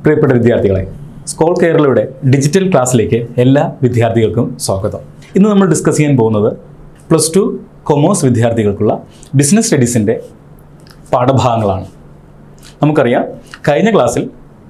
പ്രിയപ്പെട്ട വിദ്യാർത്ഥികളെ സ്കോൾ കേരളയുടെ ഡിജിറ്റൽ ക്ലാസ്സിലേക്ക് എല്ലാ വിദ്യാർത്ഥികൾക്കും സ്വാഗതം ഇന്ന് നമ്മൾ ഡിസ്കസ് ചെയ്യാൻ പോകുന്നത് പ്ലസ് ടു കൊമേഴ്സ് വിദ്യാർത്ഥികൾക്കുള്ള ബിസിനസ് സ്റ്റഡീസിൻ്റെ പാഠഭാഗങ്ങളാണ് നമുക്കറിയാം കഴിഞ്ഞ ക്ലാസ്സിൽ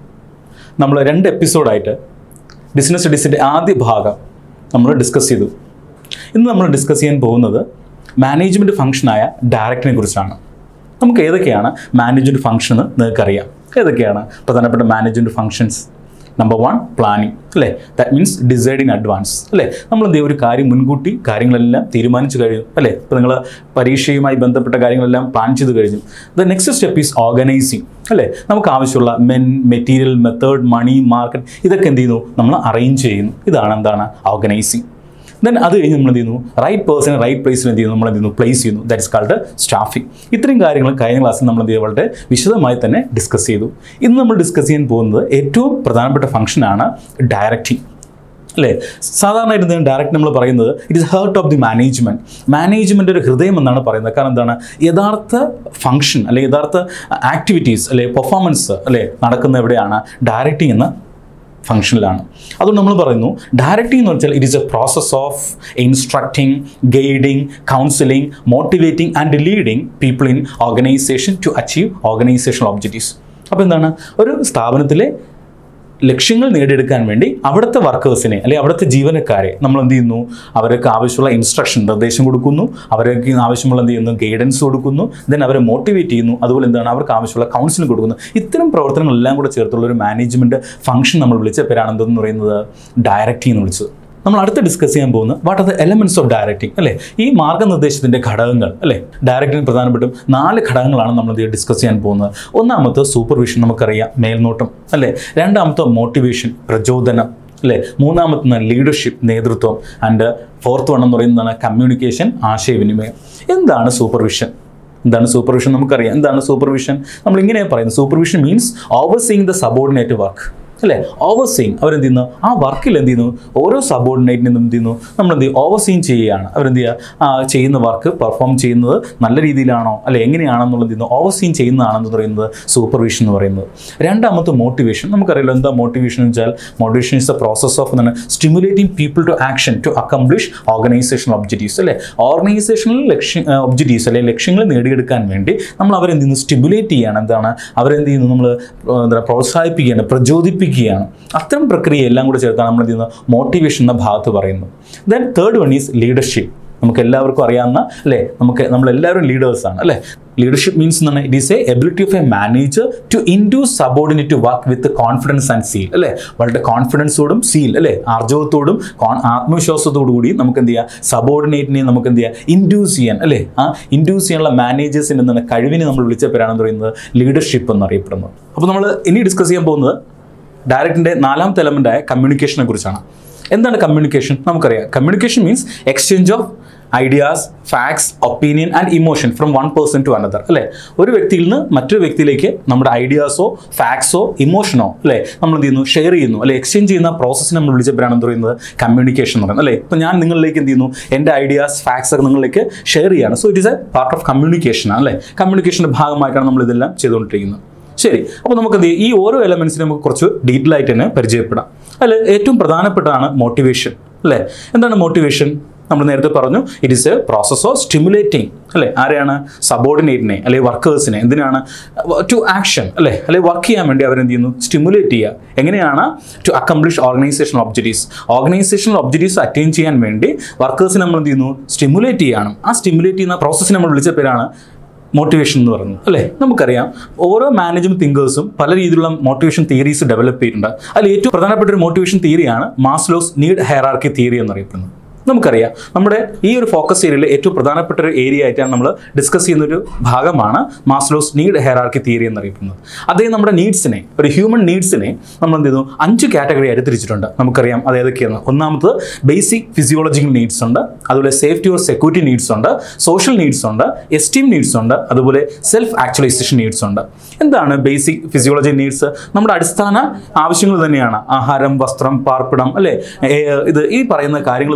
നമ്മൾ രണ്ട് എപ്പിസോഡായിട്ട് ബിസിനസ് സ്റ്റഡീസിൻ്റെ ആദ്യ ഭാഗം നമ്മൾ ഡിസ്കസ് ചെയ്തു ഇന്ന് നമ്മൾ ഡിസ്കസ് ചെയ്യാൻ പോകുന്നത് മാനേജ്മെൻറ്റ് ഫംഗ്ഷനായ ഡയറക്റ്റിനെ കുറിച്ചാണ് നമുക്ക് ഏതൊക്കെയാണ് മാനേജ്മെൻറ്റ് ഫംഗ്ഷൻ എന്ന് നിങ്ങൾക്കറിയാം ഏതൊക്കെയാണ് പ്രധാനപ്പെട്ട management functions number one planning അല്ലേ that means decide in advance അല്ലേ നമ്മൾ എന്ത് ചെയ്യും ഒരു കാര്യം മുൻകൂട്ടി കാര്യങ്ങളെല്ലാം തീരുമാനിച്ചു കഴിഞ്ഞു അല്ലേ ഇപ്പോൾ നിങ്ങൾ പരീക്ഷയുമായി ബന്ധപ്പെട്ട കാര്യങ്ങളെല്ലാം പ്ലാൻ ചെയ്ത് കഴിഞ്ഞു the next step is organising അല്ലേ നമുക്ക് ആവശ്യമുള്ള men material method money market ഇതൊക്കെ എന്ത് ചെയ്യുന്നു നമ്മൾ അറേഞ്ച് ചെയ്യുന്നു ഇതാണ് എന്താണ് ഓർഗനൈസിങ് ദെൻ അത് കഴിഞ്ഞ് നമ്മൾ എന്ത് ചെയ്യുന്നു റൈറ്റ് പേഴ്സൺ റൈറ്റ് പ്ലേസിൽ എന്ത് ചെയ്യുന്നു നമ്മൾ എന്ത് ചെയ്യുന്നു പ്ലേസ് ചെയ്യുന്നു ദാറ്റ് ഇസ് കാൾഡ് സ്റ്റാഫിംഗ് ഇത്രയും കാര്യങ്ങൾ കഴിഞ്ഞ ക്ലാസ്സിൽ നമ്മൾ എന്ത് ചെയ്യും വളരെ വിശദമായി തന്നെ ഡിസ്കസ് ചെയ്തു ഇന്ന് നമ്മൾ ഡിസ്കസ് ചെയ്യാൻ പോകുന്നത് ഏറ്റവും പ്രധാനപ്പെട്ട ഫംഗ്ഷനാണ് ഡയറക്റ്റിംഗ് അല്ലേ സാധാരണയായിട്ട് ഡയറക്റ്റ് നമ്മൾ പറയുന്നത് it is heart of the management management ഒരു ഹൃദയം എന്നാണ് പറയുന്നത് കാരണം എന്താണ് യഥാർത്ഥ ഫംഗ്ഷൻ അല്ലെ യഥാർത്ഥ ആക്ടിവിറ്റീസ് അല്ലെ പെർഫോമൻസ് അല്ലെ നടക്കുന്ന എവിടെയാണ് ഡയറക്റ്റിംഗ് എന്ന ഫംഗ്ഷനിലാണ് അതുകൊണ്ട് നമ്മൾ പറയുന്നു ഡയറക്റ്റിംഗ് എന്ന് വെച്ചാൽ it is a process of instructing guiding counselling motivating and leading people in organisation to achieve organisational objectives അപ്പോൾ എന്താണ് ഒരു സ്ഥാപനത്തിലെ ലക്ഷ്യങ്ങൾ നേടിയെടുക്കാൻ വേണ്ടി അവിടുത്തെ വർക്കേഴ്സിനെ അല്ലെങ്കിൽ അവിടുത്തെ ജീവനക്കാരെ നമ്മൾ എന്ത് ചെയ്യുന്നു അവർക്ക് ആവശ്യമുള്ള ഇൻസ്ട്രക്ഷൻ നിർദ്ദേശം കൊടുക്കുന്നു അവർക്ക് ആവശ്യമുള്ള എന്ത് ചെയ്യുന്നു ഗൈഡൻസ് കൊടുക്കുന്നു ദെൻ അവരെ മോട്ടിവേറ്റ് ചെയ്യുന്നു അതുപോലെ എന്താണ് അവർക്ക് ആവശ്യമുള്ള കൗൺസിലിംഗ് കൊടുക്കുന്നു ഇത്തരം പ്രവർത്തനങ്ങളെല്ലാം കൂടെ ചേർത്തുള്ള ഒരു മാനേജ്മെൻറ്റ് ഫംഗ്ഷൻ നമ്മൾ വിളിച്ച പേരാണ് എന്തെന്ന് പറയുന്നത് ഡയറക്റ്റിംഗ് എന്ന് വിളിച്ചത് നമ്മൾ അടുത്ത് ഡിസ്കസ് ചെയ്യാൻ പോകുന്നത് what are the elements of directing അല്ലേ ഈ മാർഗ്ഗനിർദ്ദേശത്തിൻ്റെ ഘടകങ്ങൾ അല്ലേ ഡയറക്റ്റിംഗ് പ്രധാനപ്പെട്ടും നാല് ഘടകങ്ങളാണ് നമ്മൾ ഇത് ഡിസ്കസ് ചെയ്യാൻ പോകുന്നത് ഒന്നാമത്തെ സൂപ്പർവിഷൻ നമുക്കറിയാം മേൽനോട്ടം അല്ലേ രണ്ടാമത്തെ മോട്ടിവേഷൻ പ്രചോദനം അല്ലേ മൂന്നാമത്തെ ലീഡർഷിപ്പ് നേതൃത്വം ആൻഡ് ഫോർത്ത് വൺ എന്ന് പറയുന്നതാണ് കമ്മ്യൂണിക്കേഷൻ ആശയവിനിമയം എന്താണ് സൂപ്പർവിഷൻ എന്താണ് സൂപ്പർവിഷൻ നമുക്കറിയാം എന്താണ് സൂപ്പർവിഷൻ നമ്മൾ ഇങ്ങനെ പറയുന്നത് supervision means overseeing the subordinate work അല്ലേ ഓവർസീങ് അവരെന്ത് ചെയ്യുന്നു ആ വർക്കിൽ എന്ത് ചെയ്യുന്നു ഓരോ സബോർഡിനേറ്റിനും എന്ത് ചെയ്യുന്നു നമ്മൾ എന്ത് ചെയ്യും ഓവർസീങ് ചെയ്യുകയാണ് അവരെന്ത് ചെയ്യുക ആ ചെയ്യുന്ന വർക്ക് പെർഫോം ചെയ്യുന്നത് നല്ല രീതിയിലാണോ അല്ലെ എങ്ങനെയാണെന്നുള്ളത് ചെയ്യുന്നു ഓവർസീങ് ചെയ്യുന്നതാണെന്ന് പറയുന്നത് സൂപ്പർവിഷൻ എന്ന് പറയുന്നത് രണ്ടാമത്തെ മോട്ടിവേഷൻ നമുക്കറിയാലോ എന്താ മോട്ടിവേഷൻ എന്ന് വെച്ചാൽ motivation is the process of എന്താണ് stimulating people to action to accomplish organisational objectives അല്ലേ ഓർഗനൈസേഷണൽ ലക്ഷ്യ ഒബ്ജക്റ്റീവ്സ് അല്ലെ ലക്ഷ്യങ്ങൾ നേടിയെടുക്കാൻ വേണ്ടി നമ്മൾ അവരെന്ത് ചെയ്യുന്നു സ്റ്റിമുലേറ്റ് ചെയ്യാണ് എന്താണ് അവരെന്ത് ചെയ്യുന്നു നമ്മൾ എന്താ പ്രോത്സാഹിപ്പിക്കുകയാണ് പ്രചോദിപ്പിക്കുകയാണ് അത്തരം പ്രക്രിയ എല്ലാം കൂടെ ചേർത്താണ് നമ്മൾ എന്ത് ചെയ്യുന്നത് മോട്ടിവേഷൻ എന്ന ഭാഗത്ത് പറയുന്നത് then third one is leadership നമുക്ക് എല്ലാവർക്കും അറിയാവുന്ന അല്ലേ നമുക്ക് നമ്മളെല്ലാവരും ലീഡേഴ്സാണ് അല്ലേ ലീഡർഷിപ്പ് മീൻസ് എന്താണ് it is a ability of a manager to induce subordinate to work with confidence and zeal അല്ലേ വളരെ കോൺഫിഡൻസോടും സീൽ അല്ലേ ആർജവത്തോടും ആത്മവിശ്വാസത്തോടു കൂടി നമുക്ക് എന്ത് ചെയ്യാം സബോർഡിനേറ്റിനെ നമുക്ക് എന്ത് ചെയ്യാം ഇൻഡ്യൂസ് ചെയ്യാൻ അല്ലേ ആ ഇൻഡ്യൂസ് ചെയ്യാനുള്ള മാനേജേഴ്സിൻ്റെ എന്താണ് കഴിവിനെ നമ്മൾ വിളിച്ച പേരാണെന്ന് പറയുന്നത് ലീഡർഷിപ്പ് എന്നറിയപ്പെടുന്നത് അപ്പോൾ നമ്മൾ ഇനി ഡിസ്കസ് ചെയ്യാൻ പോകുന്നത് ഡയറക്റ്റിൻ്റെ നാലാമത്തെ എലമെൻ്റായ കമ്മ്യൂണിക്കേഷനെ കുറിച്ചാണ് എന്താണ് കമ്മ്യൂണിക്കേഷൻ നമുക്കറിയാം communication means exchange of ideas facts opinion and emotion from one person to another അല്ലേ ഒരു വ്യക്തിയിൽ നിന്ന് മറ്റൊരു വ്യക്തിയിലേക്ക് നമ്മുടെ ഐഡിയാസോ ഫാക്ട്സോ ഇമോഷനോ അല്ലേ നമ്മൾ എന്ത് ചെയ്യുന്നു ഷെയർ ചെയ്യുന്നു അല്ലെ എക്സ്ചേഞ്ച് ചെയ്യുന്ന പ്രോസസ്സിനെ നമ്മൾ വിളിച്ചപ്പോഴാണ് എന്ത് പറയുന്നത് കമ്മ്യൂണിക്കേഷൻ എന്ന് പറയുന്നത് അല്ലേ ഇപ്പോൾ ഞാൻ നിങ്ങളിലേക്ക് എന്ത് ചെയ്യുന്നു എൻ്റെ ഐഡിയാസ് ഫാക്ട്സ് ഒക്കെ നിങ്ങളിലേക്ക് ഷെയർ ചെയ്യാണ് so it is a part of communication അല്ലേ കമ്മ്യൂണിക്കേഷൻ്റെ ഭാഗമായിട്ടാണ് നമ്മൾ ഇതെല്ലാം ചെയ്തുകൊണ്ടിരിക്കുന്നത് ശരി അപ്പോൾ നമുക്ക് എന്ത് ചെയ്യും ഈ ഓരോ എലമെൻസിനെ നമുക്ക് കുറച്ച് ഡീറ്റെയിൽ ആയിട്ട് തന്നെ പരിചയപ്പെടാം അതിൽ ഏറ്റവും പ്രധാനപ്പെട്ടതാണ് മോട്ടിവേഷൻ അല്ലേ എന്താണ് മോട്ടിവേഷൻ നമ്മൾ നേരത്തെ പറഞ്ഞു it is a process of stimulating അല്ലേ ആരെയാണ് സബോർഡിനേറ്റിനെ അല്ലെങ്കിൽ വർക്കേഴ്സിനെ എന്തിനാണ് ടു ആക്ഷൻ അല്ലേ അല്ലെങ്കിൽ വർക്ക് ചെയ്യാൻ വേണ്ടി അവരെന്ത് ചെയ്യുന്നു സ്റ്റിമുലേറ്റ് ചെയ്യുക എങ്ങനെയാണ് to accomplish organisational objectives organisational objectives attain ചെയ്യാൻ വേണ്ടി വർക്കേഴ്സിനെ നമ്മൾ എന്ത് ചെയ്യുന്നു സ്റ്റിമുലേറ്റ് ചെയ്യണം ആ സ്റ്റിമുലേറ്റ് ചെയ്യുന്ന പ്രോസസ്സിനെ നമ്മൾ വിളിച്ച പേരാണ് മോട്ടിവേഷൻ എന്ന് പറയുന്നത് അല്ലേ നമുക്കറിയാം ഓരോ മാനേജ്മെന്റ് തിങ്കേഴ്സും പല രീതിയിലുള്ള മോട്ടിവേഷൻ തിയറീസ് ഡെവലപ്പ് ചെയ്തിട്ടുണ്ട് അതിൽ ഏറ്റവും പ്രധാനപ്പെട്ട ഒരു മോട്ടിവേഷൻ തിയറിയാണ് മാസ്ലോസ് നീഡ് ഹെയറാർക്കി തിയറി എന്നറിയപ്പെടുന്നത് നമുക്കറിയാം നമ്മുടെ ഈ ഒരു ഫോക്കസ് ഏരിയയിൽ ഏറ്റവും പ്രധാനപ്പെട്ട ഒരു ഏരിയ ആയിട്ടാണ് നമ്മൾ ഡിസ്കസ് ചെയ്യുന്ന ഒരു ഭാഗമാണ് മാസ്ലോസ് നീഡ് ഹെയറാർക്കി തിയറി എന്നറിയപ്പെടുന്നത് അദ്ദേഹം നമ്മുടെ നീഡ്സിനെ ഒരു ഹ്യൂമൻ നീഡ്സിനെ നമ്മൾ എന്ത് ചെയ്തു അഞ്ച് കാറ്റഗറി ആയിട്ട് തിരിച്ചിട്ടുണ്ട് നമുക്കറിയാം അത് ഏതൊക്കെയാണ് ഒന്നാമത് ബേസിക് ഫിസിയോളജിക്കൽ നീഡ്സ് ഉണ്ട് അതുപോലെ സേഫ്റ്റി ഓർ സെക്യൂരിറ്റി നീഡ്സ് ഉണ്ട് സോഷ്യൽ നീഡ്സ് ഉണ്ട് എസ്റ്റീം നീഡ്സ് ഉണ്ട് അതുപോലെ സെൽഫ് ആക്ച്വലൈസേഷൻ നീഡ്സ് ഉണ്ട് എന്താണ് ബേസിക് ഫിസിയോളജി നീഡ്സ് നമ്മുടെ അടിസ്ഥാന ആവശ്യങ്ങൾ തന്നെയാണ് ആഹാരം വസ്ത്രം പാർപ്പിടം അല്ലേ ഏ, ഇത് ഈ പറയുന്ന കാര്യങ്ങൾ തന്നെയാണ്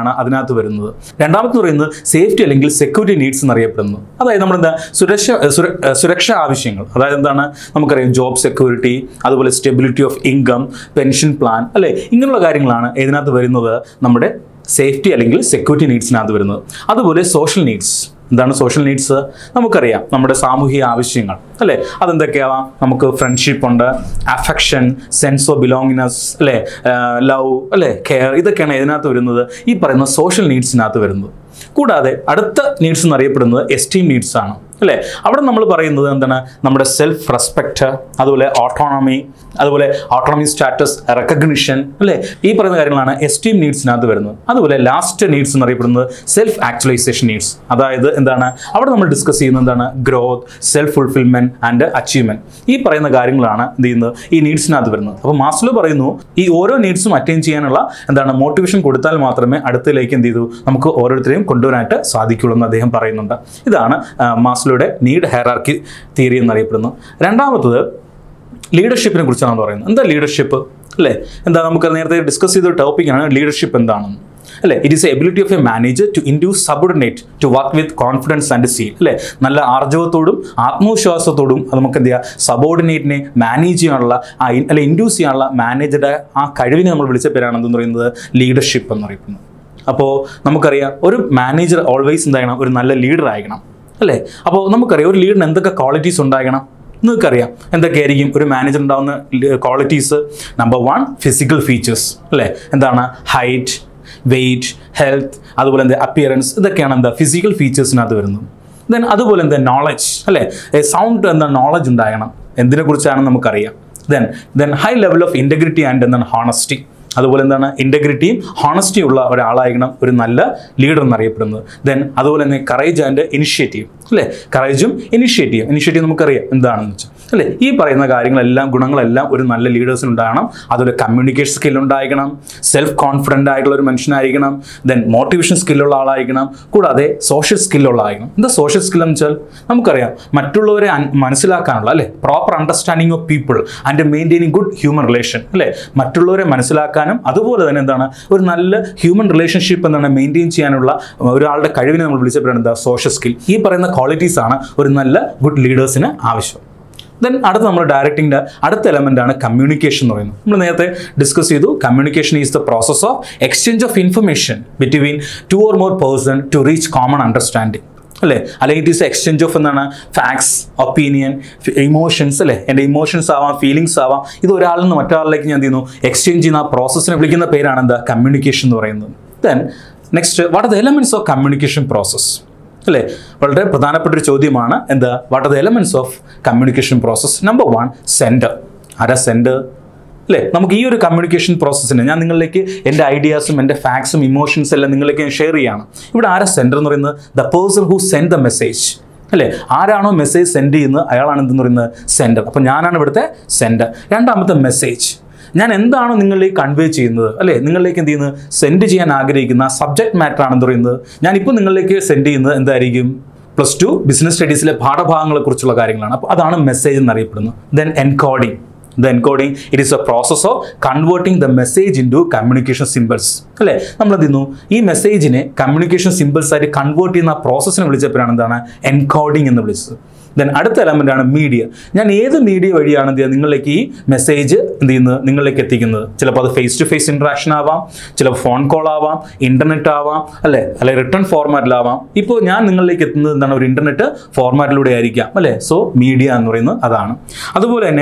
ആണ് അതിനകത്ത് വരുന്നത് രണ്ടാമത്തെ പറയുന്നത് സേഫ്റ്റി അല്ലെങ്കിൽ സെക്യൂരിറ്റി നീഡ്സ് എന്നറിയപ്പെടുന്നു അതായത് നമ്മളെന്താ സുരക്ഷ സുര- സുരക്ഷാ ആവശ്യങ്ങൾ അതായത് എന്താണ് നമുക്കറിയാം ജോബ് സെക്യൂരിറ്റി അതുപോലെ stability of income pension plan അല്ലേ ഇങ്ങനെയുള്ള കാര്യങ്ങളാണ് ഇതിനകത്ത് വരുന്നത് നമ്മുടെ സേഫ്റ്റി അല്ലെങ്കിൽ സെക്യൂരിറ്റി നീഡ്സിനകത്ത് വരുന്നത് അതുപോലെ സോഷ്യൽ നീഡ്സ് എന്താണ് സോഷ്യൽ നീഡ്സ് നമുക്കറിയാം നമ്മുടെ സാമൂഹിക ആവശ്യങ്ങൾ അല്ലേ അതെന്തൊക്കെയാവാം നമുക്ക് ഫ്രണ്ട്ഷിപ്പ് ഉണ്ട് അഫെക്ഷൻ സെൻസ് ഓഫ് ബിലോങ്ങിനെസ് അല്ലേ ലവ് അല്ലേ കെയർ ഇതൊക്കെയാണ് ഇതിനകത്ത് വരുന്നത് ഈ പറയുന്ന സോഷ്യൽ നീഡ്സിനകത്ത് വരുന്നത് കൂടാതെ അടുത്ത നീഡ്സ് എന്നറിയപ്പെടുന്നത് എസ്റ്റീം നീഡ്സ് ആണ് അല്ലേ അവിടെ നമ്മൾ പറയുന്നത് എന്താണ് നമ്മുടെ സെൽഫ് റെസ്പെക്റ്റ് അതുപോലെ ഓട്ടോണമി അതുപോലെ ഓട്ടോണമി സ്റ്റാറ്റസ് റെക്കഗ്നിഷൻ അല്ലേ ഈ പറയുന്ന കാര്യങ്ങളാണ് എസ്റ്റീം നീഡ്സിനകത്ത് വരുന്നത് അതുപോലെ ലാസ്റ്റ് നീഡ്സ് എന്നറിയപ്പെടുന്നത് സെൽഫ് ആക്ച്വലൈസേഷൻ നീഡ്സ് അതായത് എന്താണ് അവിടെ നമ്മൾ ഡിസ്കസ് ചെയ്യുന്നത് എന്താണ് growth self fulfilment and achievement ഈ പറയുന്ന കാര്യങ്ങളാണ് എന്ത് ചെയ്യുന്നത് ഈ നീഡ്സിനകത്ത് വരുന്നത് അപ്പോൾ മാസ്ലോ പറയുന്നു ഈ ഓരോ നീഡ്സും അറ്റൈൻ ചെയ്യാനുള്ള എന്താണ് മോട്ടിവേഷൻ കൊടുത്താൽ മാത്രമേ അടുത്തിലേക്ക് എന്ത് ചെയ്തു നമുക്ക് ഓരോരുത്തരെയും കൊണ്ടുവരാനായിട്ട് സാധിക്കുള്ളൂ എന്ന് അദ്ദേഹം പറയുന്നുണ്ട് ഇതാണ് ആ, മാസ്ലോയുടെ നീഡ് ഹെയറാർക്കി തിയറി എന്നറിയപ്പെടുന്നു രണ്ടാമത്തത് ലീഡർഷിപ്പിനെ കുറിച്ചാണ് പറയുന്നത് എന്താ ലീഡർഷിപ്പ് അല്ലേ എന്താ നമുക്ക് നേരത്തെ ഡിസ്കസ് ചെയ്ത ടോപ്പിക്കാണ് ലീഡർഷിപ്പ് എന്താണെന്ന് അല്ലേ it is ability of a manager to induce subordinate to work with confidence and zeal അല്ലേ നല്ല ആർജവത്തോടും ആത്മവിശ്വാസത്തോടും അത് നമുക്ക് എന്ത് ചെയ്യുക സബോർഡിനേറ്റിനെ മാനേജ് ചെയ്യാനുള്ള ആ ഇൻ- അല്ലെ ഇൻഡ്യൂസ് ചെയ്യാനുള്ള മാനേജറുടെ ആ കഴിവിനെ നമ്മൾ വിളിച്ച പേരാണ് എന്തെന്ന് പറയുന്നത് ലീഡർഷിപ്പ് എന്നറിയപ്പെടുന്നത് അപ്പോൾ നമുക്കറിയാം ഒരു മാനേജർ ഓൾവേസ് എന്താകണം ഒരു നല്ല ലീഡർ ആയിരിക്കണം അല്ലേ അപ്പോൾ നമുക്കറിയാം ഒരു ലീഡറിന് എന്തൊക്കെ ക്വാളിറ്റീസ് ഉണ്ടാകണം നിങ്ങൾക്കറിയാം എന്തൊക്കെയായിരിക്കും ഒരു മാനേജർ ഉണ്ടാകുന്ന qualities number one physical features അല്ലേ എന്താണ് ഹൈറ്റ് വെയിറ്റ് ഹെൽത്ത് അതുപോലെ എന്താ അപ്പിയറൻസ് ഇതൊക്കെയാണ് എന്താ ഫിസിക്കൽ ഫീച്ചേഴ്സിനകത്ത് വരുന്നത് ദെൻ അതുപോലെ എന്താ നോളജ് അല്ലേ സൗണ്ട് എന്താ നോളജ് ഉണ്ടാകണം എന്തിനെ കുറിച്ചാണെന്ന് നമുക്കറിയാം then then high level of integrity and എന്താണ് ഹോണസ്റ്റി അതുപോലെ എന്താണ് ഇൻറ്റഗ്രിറ്റിയും ഹോണസ്റ്റിയും ഉള്ള ഒരാളായിരിക്കണം ഒരു നല്ല ലീഡർ എന്നറിയപ്പെടുന്നത് ദെൻ അതുപോലെ തന്നെ കറേജ് ആൻഡ് ഇനിഷ്യേറ്റീവ് അല്ലേ കറേജും ഇനിഷ്യേറ്റീവ് ഇനിഷ്യേറ്റീവ് നമുക്കറിയാം എന്താണെന്ന് വെച്ചാൽ അല്ലേ ഈ പറയുന്ന കാര്യങ്ങളെല്ലാം ഗുണങ്ങളെല്ലാം ഒരു നല്ല ലീഡേഴ്സിന് ഉണ്ടാകണം അതുപോലെ കമ്മ്യൂണിക്കേഷൻ സ്കിൽ ഉണ്ടായിരിക്കണം സെൽഫ് കോൺഫിഡൻ്റ് ആയിട്ടുള്ള ഒരു മനുഷ്യനായിരിക്കണം ദെൻ മോട്ടിവേഷൻ സ്കില്ലുള്ള ആളായിരിക്കണം കൂടാതെ സോഷ്യൽ സ്കില്ലുള്ള ആയിരിക്കണം എന്താ സോഷ്യൽ സ്കിൽ എന്ന് വെച്ചാൽ നമുക്കറിയാം മറ്റുള്ളവരെ അൻ- മനസ്സിലാക്കാനുള്ള അല്ലേ proper understanding of people and maintaining good human relation അല്ലേ മറ്റുള്ളവരെ മനസ്സിലാക്കാനും അതുപോലെ തന്നെ എന്താണ് ഒരു നല്ല ഹ്യൂമൻ റിലേഷൻഷിപ്പ് എന്താണ് മെയിൻറ്റെയിൻ ചെയ്യാനുള്ള ഒരാളുടെ കഴിവിനെ നമ്മൾ വിളിച്ചപ്പോഴാണ് എന്താ സോഷ്യൽ സ്കിൽ ഈ പറയുന്ന ക്വാളിറ്റീസ് ആണ് ഒരു നല്ല ഗുഡ് ലീഡേഴ്സിന് ആവശ്യം ദെൻ അടുത്ത നമ്മൾ ഡയറക്റ്റിംഗിൻ്റെ അടുത്ത എലമെൻ്റ് ആണ് കമ്മ്യൂണിക്കേഷൻ എന്ന് പറയുന്നത് നമ്മൾ നേരത്തെ ഡിസ്കസ് ചെയ്തു communication is the process of exchange of information between two or more person to reach common understanding അല്ലേ അല്ലെങ്കിൽ ഇറ്റ് ഈസ് എക്സ്ചേഞ്ച് ഓഫ് എന്താണ് ഫാക്ട്സ് ഒപ്പീനിയൻ ഇമോഷൻസ് അല്ലേ എൻ്റെ ഇമോഷൻസ് ആവാം ഫീലിങ്സ് ആവാം ഇത് ഒരാളിൽ നിന്ന് മറ്റൊരാളിലേക്ക് ഞാൻ എന്ത് ചെയ്യുന്നു എക്സ്ചേഞ്ച് ചെയ്യുന്ന ആ പ്രോസസ്സിനെ വിളിക്കുന്ന പേരാണ് എന്താ കമ്മ്യൂണിക്കേഷൻ എന്ന് പറയുന്നത് then next what are the elements of communication process അല്ലേ വളരെ പ്രധാനപ്പെട്ട ഒരു ചോദ്യമാണ് എന്താ what are the elements of communication process number one sender ആരാ സെൻഡർ അല്ലേ നമുക്ക് ഈ ഒരു കമ്മ്യൂണിക്കേഷൻ പ്രോസസ്സിന് ഞാൻ നിങ്ങളിലേക്ക് എൻ്റെ ഐഡിയാസും എൻ്റെ ഫാക്ട്സും ഇമോഷൻസ് എല്ലാം നിങ്ങളിലേക്ക് ഞാൻ ഷെയർ ചെയ്യാണ് ഇവിടെ ആരാ സെൻഡർ എന്ന് പറയുന്നത് the person who send the message അല്ലേ ആരാണോ മെസ്സേജ് സെൻഡ് ചെയ്യുന്നത് അയാളാണ് എന്തെന്ന് പറയുന്നത് സെൻഡർ അപ്പോൾ ഞാനാണ് ഇവിടുത്തെ സെൻഡർ രണ്ടാമത്തെ മെസ്സേജ് ഞാൻ എന്താണോ നിങ്ങളിലേക്ക് കൺവേ ചെയ്യുന്നത് അല്ലേ നിങ്ങളിലേക്ക് എന്ത് ചെയ്യുന്നത് സെൻഡ് ചെയ്യാൻ ആഗ്രഹിക്കുന്ന സബ്ജക്ട് മാറ്റർ ആണെന്ന് പറയുന്നത് ഞാനിപ്പോൾ നിങ്ങളിലേക്ക് സെൻഡ് ചെയ്യുന്നത് എന്തായിരിക്കും പ്ലസ് ടു ബിസിനസ് സ്റ്റഡീസിലെ പാഠഭാഗങ്ങളെ കുറിച്ചുള്ള കാര്യങ്ങളാണ് അപ്പോൾ അതാണ് മെസ്സേജ് എന്നറിയപ്പെടുന്നത് then encoding the encoding it is a process of converting the message into communication symbols അല്ലേ നമ്മൾ എന്ത് ചെയ്യുന്നു ഈ മെസ്സേജിനെ കമ്മ്യൂണിക്കേഷൻ സിമ്പിൾസ് ആയിട്ട് കൺവേർട്ട് ചെയ്യുന്ന ആ പ്രോസസ്സിനെ വിളിച്ചപ്പോഴാണ് എന്താണ് എൻകോഡിംഗ് എന്ന് വിളിച്ചത് ദെൻ അടുത്ത എലമെൻ്റ് ആണ് മീഡിയ ഞാൻ ഏത് മീഡിയ വഴിയാണ് എന്ത് ചെയ്യുക നിങ്ങളിലേക്ക് ഈ മെസ്സേജ് എന്ത് ചെയ്യുന്നത് നിങ്ങളിലേക്ക് എത്തിക്കുന്നത് ചിലപ്പോൾ അത് ഫേസ് ടു ഫേസ് ഇൻട്രാക്ഷൻ ആവാം ചിലപ്പോൾ ഫോൺ കോൾ ആവാം ഇൻ്റർനെറ്റ് ആവാം അല്ലേ അല്ലെ റിട്ടേൺ ഫോർമാറ്റിലാവാം ഇപ്പോൾ ഞാൻ നിങ്ങളിലേക്ക് എത്തുന്നത് എന്താണ് ഒരു ഇൻ്റർനെറ്റ് ഫോർമാറ്റിലൂടെ ആയിരിക്കാം അല്ലേ സോ മീഡിയ എന്ന് പറയുന്നത് അതാണ് അതുപോലെ തന്നെ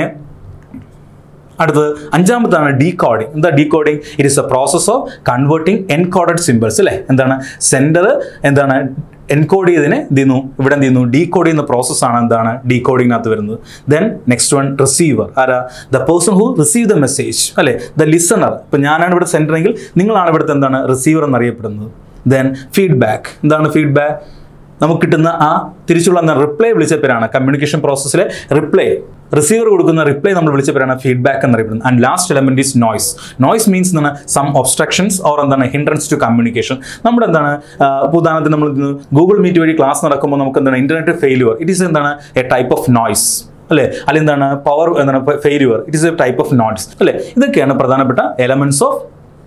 അടുത്തത് അഞ്ചാമത്താണ് ഡീകോഡിംഗ് എന്താ decoding it is a process of converting encoded symbols അല്ലേ എന്താണ് സെൻഡർ എന്താണ് എൻകോഡ് ചെയ്തതിനെ എന്ത് ചെയ്യുന്നു ഇവിടെ എന്ത് ചെയ്യുന്നു ഡീകോഡ് ചെയ്യുന്ന പ്രോസസ്സാണ് എന്താണ് ഡീകോഡിങ്ങിനകത്ത് വരുന്നത് ദെൻ നെക്സ്റ്റ് വൺ റിസീവർ ആരാ the person who receive the message അല്ലേ ദ ലിസണർ ഇപ്പം ഞാനാണ് ഇവിടെ സെൻഡർ എങ്കിൽ നിങ്ങളാണ് ഇവിടുത്തെ എന്താണ് റിസീവർ എന്നറിയപ്പെടുന്നത് ദെൻ ഫീഡ്ബാക്ക് എന്താണ് ഫീഡ്ബാക്ക് നമുക്ക് കിട്ടുന്ന ആ തിരിച്ചുള്ള എന്ന റിപ്ലൈ വിളിച്ച പേരാണ് കമ്മ്യൂണിക്കേഷൻ പ്രോസസ്സിലെ റിപ്ലൈ റിസീവർ കൊടുക്കുന്ന റിപ്ലൈ നമ്മൾ വിളിച്ച പേരാണ് ഫീഡ്ബാക്ക് എന്നറിയപ്പെടുന്നത് and last element is noise noise means എന്താണ് സം ഒബ്സ്ട്രക്ഷൻസ് ഓർ എന്താണ് ഹിൻഡ്രൻസ് ടു കമ്മ്യൂണിക്കേഷൻ നമ്മുടെ എന്താണ് ആ, ഇപ്പോൾ ഉദാഹരണത്തിന് നമ്മൾ ഗൂഗിൾ മീറ്റ് വഴി ക്ലാസ് നടക്കുമ്പോൾ നമുക്ക് എന്താണ് ഇന്റർനെറ്റ് ഫെയിലുവർ ഇറ്റ് ഈസ് എന്താണ് എ ടൈപ്പ് ഓഫ് നോയ്സ് അല്ലേ അല്ലെങ്കിൽ എന്താണ് പവർ എന്താണ് failure it is a type of noise അല്ലേ ഇതൊക്കെയാണ് പ്രധാനപ്പെട്ട എലമെന്റ്സ് ഓഫ്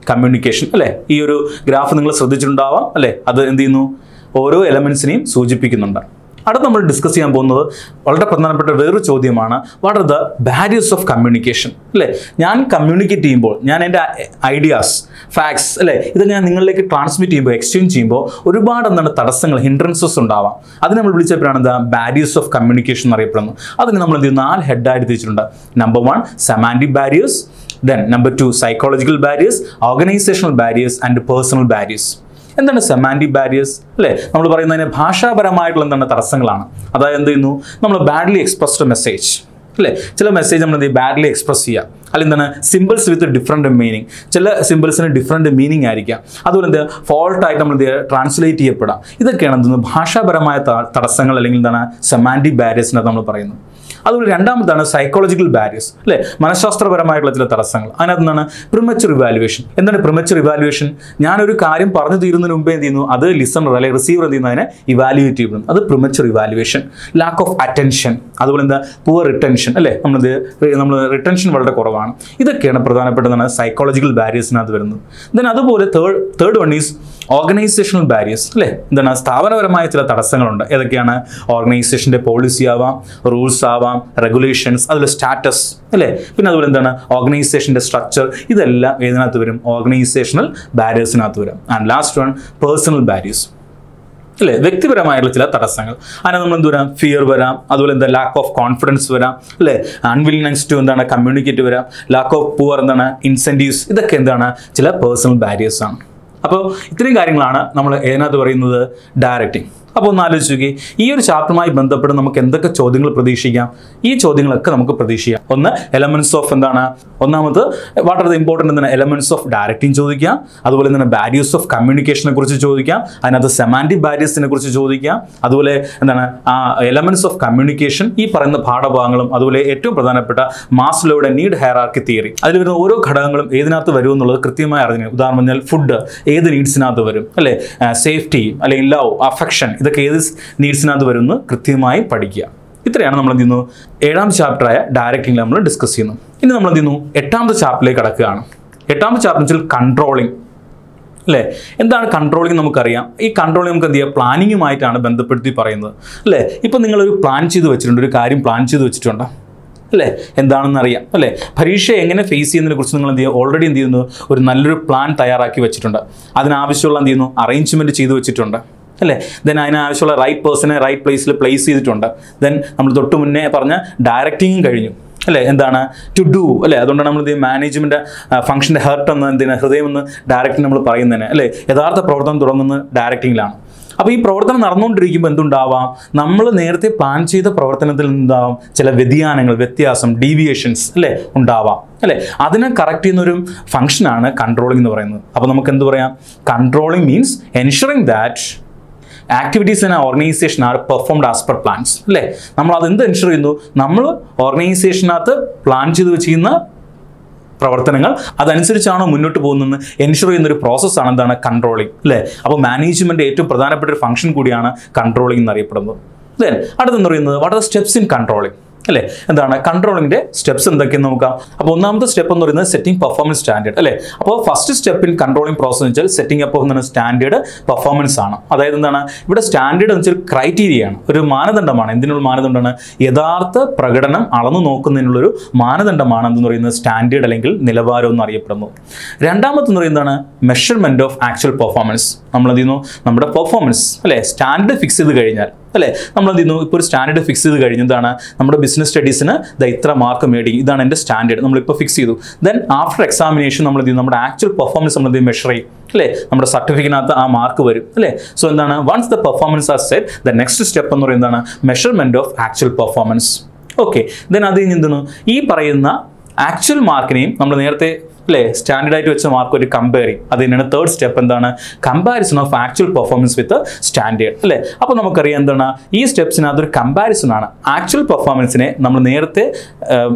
കമ്മ്യൂണിക്കേഷൻ അല്ലേ ഈ ഒരു ഗ്രാഫ് നിങ്ങൾ ശ്രദ്ധിച്ചിട്ടുണ്ടാവാം അല്ലേ അത് എന്ത് ചെയ്യുന്നു ഓരോ എലമെന്റ്സിനെയും സൂചിപ്പിക്കുന്നുണ്ട് അടുത്ത് നമ്മൾ ഡിസ്കസ് ചെയ്യാൻ പോകുന്നത് വളരെ പ്രധാനപ്പെട്ട വേറൊരു ചോദ്യമാണ് what are the barriers of communication അല്ലേ ഞാൻ കമ്മ്യൂണിക്കേറ്റ് ചെയ്യുമ്പോൾ ഞാൻ എൻ്റെ ഐഡിയാസ് ഫാക്ട്സ് അല്ലേ ഇത് ഞാൻ നിങ്ങളിലേക്ക് ട്രാൻസ്മിറ്റ് ചെയ്യുമ്പോൾ എക്സ്ചേഞ്ച് ചെയ്യുമ്പോൾ ഒരുപാട് എന്താണ് തടസ്സങ്ങൾ ഹിൻഡ്രൻസസ് ഉണ്ടാവാം അതിന് നമ്മൾ വിളിച്ചപ്പോഴാണ് എന്താ ബാരിയേഴ്സ് ഓഫ് കമ്മ്യൂണിക്കേഷൻ എന്നറിയപ്പെടുന്നു അതിന് നമ്മൾ എന്ത് ചെയ്യും നാല് ഹെഡായിട്ട് തിരിച്ചിട്ടുണ്ട് number one semantic barriers then number two psychological barriers organisational barriers and personal barriers എന്താണ് സെമാൻറ്റിക് ബാരിയേഴ്സ് അല്ലേ നമ്മൾ പറയുന്നതിന് ഭാഷാപരമായിട്ടുള്ള എന്താണ് തടസ്സങ്ങളാണ് അതായത് എന്ത് ചെയ്യുന്നു നമ്മൾ ബാഡ്ലി എക്സ്പ്രസ്ഡ് മെസ്സേജ് അല്ലേ ചില മെസ്സേജ് നമ്മൾ എന്ത് ചെയ്യും ബാഡ്ലി എക്സ്പ്രസ് ചെയ്യുക അല്ലെങ്കിൽ എന്താണ് സിമ്പിൾസ് വിത്ത് ഡിഫറെൻറ്റ് മീനിങ് ചില സിമ്പിൾസിന് ഡിഫറെൻറ്റ് മീനിങ് ആയിരിക്കാം അതുപോലെ എന്ത് ഫോൾട്ടായിട്ട് നമ്മൾ എന്ത് ചെയ്യുക ട്രാൻസ്ലേറ്റ് ചെയ്യപ്പെടാം ഇതൊക്കെയാണ് എന്തെന്ന് ഭാഷാപരമായ ത- തടസ്സങ്ങൾ അല്ലെങ്കിൽ എന്താണ് സെമാൻറ്റിക് ബാരിയേഴ്സിനകത്ത് നമ്മൾ പറയുന്നത് അതുപോലെ രണ്ടാമതാണ് സൈക്കോളജിക്കൽ ബാരിയേഴ്സ് അല്ലേ മനഃശാസ്ത്രപരമായിട്ടുള്ള ചില തടസ്സങ്ങൾ അതിനകത്ത് നിന്നാണ് പ്രിമച്ചർ ഇവാലുവേഷൻ എന്താണ് പ്രിമച്ചർ ഇവാലുവേഷൻ ഞാനൊരു കാര്യം പറഞ്ഞു തീരുന്നതിന് മുമ്പേ എന്ത് ചെയ്യുന്നു അത് ലിസണർ അല്ലെങ്കിൽ റിസീവർ എന്ത് ചെയ്യുന്നു അതിനെ ഇവാലുവേറ്റ് ചെയ്യുന്നു അത് premature evaluation lack of attention അതുപോലെ എന്താ പുവർ റിട്ടൻഷൻ അല്ലേ നമ്മളിത് നമ്മൾ റിട്ടൻഷൻ വളരെ കുറവാണ് ഇതൊക്കെയാണ് പ്രധാനപ്പെട്ടതാണ് സൈക്കോളജിക്കൽ ബാരിയേഴ്സിനകത്ത് വരുന്നത് ദെൻ അതുപോലെ third third one is organisational barriers അല്ലേ എന്താണ് സ്ഥാപനപരമായ ചില തടസ്സങ്ങളുണ്ട് ഏതൊക്കെയാണ് ഓർഗനൈസേഷൻ്റെ പോളിസി ആവാം റൂൾസ് ആവാം റെഗുലേഷൻസ് അതുപോലെ സ്റ്റാറ്റസ് അല്ലേ പിന്നെ അതുപോലെ എന്താണ് ഓർഗനൈസേഷൻ്റെ സ്ട്രക്ചർ ഇതെല്ലാം ഏതിനകത്ത് വരും ഓർഗനൈസേഷണൽ ബാരിയേഴ്സിനകത്ത് വരും and last one personal barriers അല്ലേ വ്യക്തിപരമായിട്ടുള്ള ചില തടസ്സങ്ങൾ അതിനകത്ത് നമ്മൾ എന്ത് വരാം ഫിയർ വരാം അതുപോലെ എന്താ ലാക്ക് ഓഫ് കോൺഫിഡൻസ് വരാം അല്ലേ അൺവില്ലിനെസ് ടു എന്താണ് കമ്മ്യൂണിക്കേറ്റ് വരാം ലാക്ക് ഓഫ് പുവർ എന്താണ് ഇൻസെൻറ്റീവ്സ് ഇതൊക്കെ എന്താണ് ചില പേഴ്സണൽ ബാരിയേഴ്സ് ആണ് അപ്പോൾ ഇത്രയും കാര്യങ്ങളാണ് നമ്മൾ ഏതിനകത്ത് പറയുന്നത് ഡയറക്റ്റിംഗ് അപ്പോൾ ഒന്ന് ആലോചിച്ച് നോക്കി ഈ ഒരു ചാപ്റ്ററുമായി ബന്ധപ്പെട്ട് നമുക്ക് എന്തൊക്കെ ചോദ്യങ്ങൾ പ്രതീക്ഷിക്കാം ഈ ചോദ്യങ്ങളൊക്കെ നമുക്ക് പ്രതീക്ഷിക്കാം ഒന്ന് എലമെന്റ്സ് ഓഫ് എന്താണ് ഒന്നാമത് വാട്ട് ആർ ദ ഇമ്പോർട്ടൻ്റ് എന്താണ് എലമെന്റ്സ് ഓഫ് ഡയറക്റ്റിംഗ് ചോദിക്കാം അതുപോലെ തന്നെ ബാരിയേഴ്സ് ഓഫ് കമ്മ്യൂണിക്കേഷനെ കുറിച്ച് ചോദിക്കാം അതിനകത്ത് സെമാൻറ്റിക് ബാരിയേഴ്സിനെ കുറിച്ച് ചോദിക്കാം അതുപോലെ എന്താണ് ആ എലമെന്റ്സ് ഓഫ് കമ്മ്യൂണിക്കേഷൻ ഈ പറയുന്ന പാഠഭാഗങ്ങളും അതുപോലെ ഏറ്റവും പ്രധാനപ്പെട്ട മാസ്ലോയുടെ നീഡ് ഹയറാർക്കി തിയറി അതിൽ വരുന്ന ഓരോ ഘടകങ്ങളും ഏതിനകത്ത് വരും എന്നുള്ളത് കൃത്യമായി അറിഞ്ഞു ഉദാഹരണം പറഞ്ഞാൽ ഫുഡ് ഏത് നീഡ്സിനകത്ത് വരും അല്ലേ സേഫ്റ്റി അല്ലെങ്കിൽ ലവ് അഫെക്ഷൻ ഇതൊക്കെ ഏത് നീഡ്സിനകത്ത് വരും എന്ന് കൃത്യമായി പഠിക്കുക ഇത്രയാണ് നമ്മൾ എന്ത് ചെയ്യുന്നു ഏഴാം ചാപ്റ്ററായ ഡയറക്റ്റിംഗ് നമ്മൾ ഡിസ്കസ് ചെയ്യുന്നു ഇനി നമ്മൾ എന്ത് ചെയ്യുന്നു എട്ടാമത്തെ ചാപ്റ്ററിലേക്ക് കടക്കുകയാണ് എട്ടാമത്തെ ചാപ്റ്റർ വെച്ചാൽ കൺട്രോളിംഗ് അല്ലേ എന്താണ് കൺട്രോളിംഗ് നമുക്കറിയാം ഈ കൺട്രോളിംഗ് നമുക്ക് എന്ത് ചെയ്യാം പ്ലാനിങ്ങുമായിട്ടാണ് ബന്ധപ്പെടുത്തി പറയുന്നത് അല്ലേ ഇപ്പം നിങ്ങളൊരു പ്ലാൻ ചെയ്ത് വെച്ചിട്ടുണ്ട് ഒരു കാര്യം പ്ലാൻ ചെയ്ത് വെച്ചിട്ടുണ്ട് അല്ലേ എന്താണെന്ന് അറിയാം അല്ലേ പരീക്ഷ എങ്ങനെ ഫേസ് ചെയ്യുന്നതിനെ കുറിച്ച് നിങ്ങൾ എന്ത് ചെയ്യുക ഓൾറെഡി എന്ത് ചെയ്യുന്നു ഒരു നല്ലൊരു പ്ലാൻ തയ്യാറാക്കി വെച്ചിട്ടുണ്ട് അതിനാവശ്യമുള്ള എന്ത് ചെയ്യുന്നു അറേഞ്ച്മെൻറ്റ് ചെയ്ത് വെച്ചിട്ടുണ്ട് അല്ലേ ദെൻ അതിനാവശ്യമുള്ള റൈറ്റ് പേഴ്സണെ റൈറ്റ് പ്ലേസിൽ പ്ലേസ് ചെയ്തിട്ടുണ്ട് ദെൻ നമ്മൾ തൊട്ട് മുന്നേ പറഞ്ഞ ഡയറക്റ്റിങ്ങും കഴിഞ്ഞു അല്ലേ എന്താണ് ടു ഡു അല്ലേ അതുകൊണ്ടാണ് നമ്മൾ ഇത് മാനേജ്മെന്റ് ഫംഗ്ഷൻ്റെ ഹെർട്ട് എന്ന് എന്തിനാ ഹൃദയം എന്ന് ഡയറക്റ്റ് നമ്മൾ പറയുന്നതിന് അല്ലേ യഥാർത്ഥ പ്രവർത്തനം തുടങ്ങുന്നത് ഡയറക്റ്റിങ്ങിലാണ് അപ്പോൾ ഈ പ്രവർത്തനം നടന്നുകൊണ്ടിരിക്കുമ്പോൾ എന്തുണ്ടാവാം നമ്മൾ നേരത്തെ പ്ലാൻ ചെയ്ത പ്രവർത്തനത്തിൽ നിന്നുണ്ടാവാം ചില വ്യതിയാനങ്ങൾ വ്യത്യാസം ഡീവിയേഷൻസ് അല്ലേ ഉണ്ടാവാം അല്ലേ അതിനെ കറക്റ്റ് ചെയ്യുന്ന ഒരു ഫംഗ്ഷനാണ് കൺട്രോളിംഗ് എന്ന് പറയുന്നത് അപ്പോൾ നമുക്ക് എന്ത് പറയാം controlling means ensuring that activities in organisation are performed as per plans അല്ലേ നമ്മൾ അത് എന്ത് എൻഷുർ ചെയ്യുന്നു നമ്മൾ ഓർഗനൈസേഷനകത്ത് പ്ലാൻ ചെയ്ത് ചെയ്യുന്ന പ്രവർത്തനങ്ങൾ അതനുസരിച്ചാണോ മുന്നോട്ട് പോകുന്നതെന്ന് എൻഷുർ ചെയ്യുന്ന ഒരു പ്രോസസ്സാണ് എന്താണ് കൺട്രോളിംഗ് അല്ലേ അപ്പോൾ മാനേജ്മെന്റ് ഏറ്റവും പ്രധാനപ്പെട്ട ഒരു ഫംഗ്ഷൻ കൂടിയാണ് കൺട്രോളിംഗ് എന്നറിയപ്പെടുന്നത് ദെൻ അടുത്തെന്ന് പറയുന്നത് what are steps in controlling അല്ലേ എന്താണ് കൺട്രോളിങ്ങിന്റെ സ്റ്റെപ്സ് എന്തൊക്കെയെന്ന് നോക്കാം അപ്പോൾ ഒന്നാമത്തെ സ്റ്റെപ്പ് എന്ന് പറയുന്നത് സെറ്റിംഗ് പെർഫോമൻസ് സ്റ്റാൻഡേർഡ് അല്ലേ അപ്പോൾ first step in controlling process എന്ന് വെച്ചാൽ സെറ്റിംഗ് അപ്പ് എന്താണ് സ്റ്റാൻഡേർഡ് പെർഫോമൻസ് ആണ് അതായത് എന്താണ് ഇവിടെ സ്റ്റാൻഡേർഡ് എന്ന് വെച്ചാൽ ക്രൈറ്റീരിയ ആണ് ഒരു മാനദണ്ഡമാണ് എന്തിനുള്ള മാനദണ്ഡമാണ് യഥാർത്ഥ പ്രകടനം അളന്നു നോക്കുന്നതിനുള്ളൊരു മാനദണ്ഡമാണ് എന്ന് പറയുന്നത് സ്റ്റാൻഡേർഡ് അല്ലെങ്കിൽ നിലവാരം എന്ന് അറിയപ്പെടുന്നത് രണ്ടാമത്തെന്ന് പറയുന്നതാണ് മെഷർമെന്റ് ഓഫ് ആക്ച്വൽ പെർഫോമൻസ് നമ്മൾ എന്ത് ചെയ്യുന്നു നമ്മുടെ പെർഫോമൻസ് അല്ലേ സ്റ്റാൻഡേർഡ് ഫിക്സ് ചെയ്ത് കഴിഞ്ഞാൽ അല്ലേ നമ്മൾ എന്ത് ചെയ്യുന്നു ഇപ്പോൾ ഒരു സ്റ്റാൻഡേർഡ് ഫിക്സ് ചെയ്ത് കഴിഞ്ഞതാണ് നമ്മുടെ ബിസിനസ് സ്റ്റഡീസിന് ദ ഇത്ര മാർക്ക് മേടി ഇതാണ് എൻ്റെ സ്റ്റാൻഡേർഡ് നമ്മളിപ്പോൾ ഫിക്സ് ചെയ്തു ദെൻ ആഫ്റ്റർ എക്സാമിനേഷൻ നമ്മൾ എന്ത് ചെയ്യും നമ്മുടെ ആക്ച്വൽ പെർഫോമൻസ് നമ്മൾ എന്ത് ചെയ്യും മെഷർ ചെയ്യും അല്ലേ നമ്മുടെ സർട്ടിഫിക്കറ്റിനകത്ത് ആ മാർക്ക് വരും അല്ലേ സോ എന്താണ് once the performance are set the next step എന്ന് പറയുന്നതാണ് measurement of actual performance okay then അത് കഴിഞ്ഞ് എന്താണ് ഈ പറയുന്ന ആക്ച്വൽ മാർക്കിനെയും നമ്മൾ നേരത്തെ അല്ലേ സ്റ്റാൻഡേർഡ് ആയിട്ട് വെച്ച മാർക്ക് ഒരു കമ്പയറിങ് അത് തന്നെയാണ് തേർഡ് സ്റ്റെപ്പ് എന്താണ് comparison of actual performance with standard അല്ലേ അപ്പോൾ നമുക്കറിയാം എന്താണ് ഈ സ്റ്റെപ്സിനകത്ത് ഒരു കമ്പാരിസൺ ആണ് ആക്ച്വൽ പെർഫോമൻസിനെ നമ്മൾ നേരത്തെ ഏം,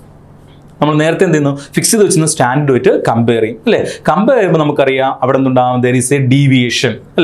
നമ്മൾ നേരത്തെ എന്ത് ചെയ്യുന്നു ഫിക്സ് ചെയ്ത് വെച്ചിരുന്ന സ്റ്റാൻഡേർഡ് വെച്ച് കമ്പയർ ചെയ്യും അല്ലേ കമ്പയർ ചെയ്യുമ്പോൾ നമുക്കറിയാം അവിടെ എന്തുണ്ടാകും ദർ ഈസ് എ ഡീവിയേഷൻ അല്ലേ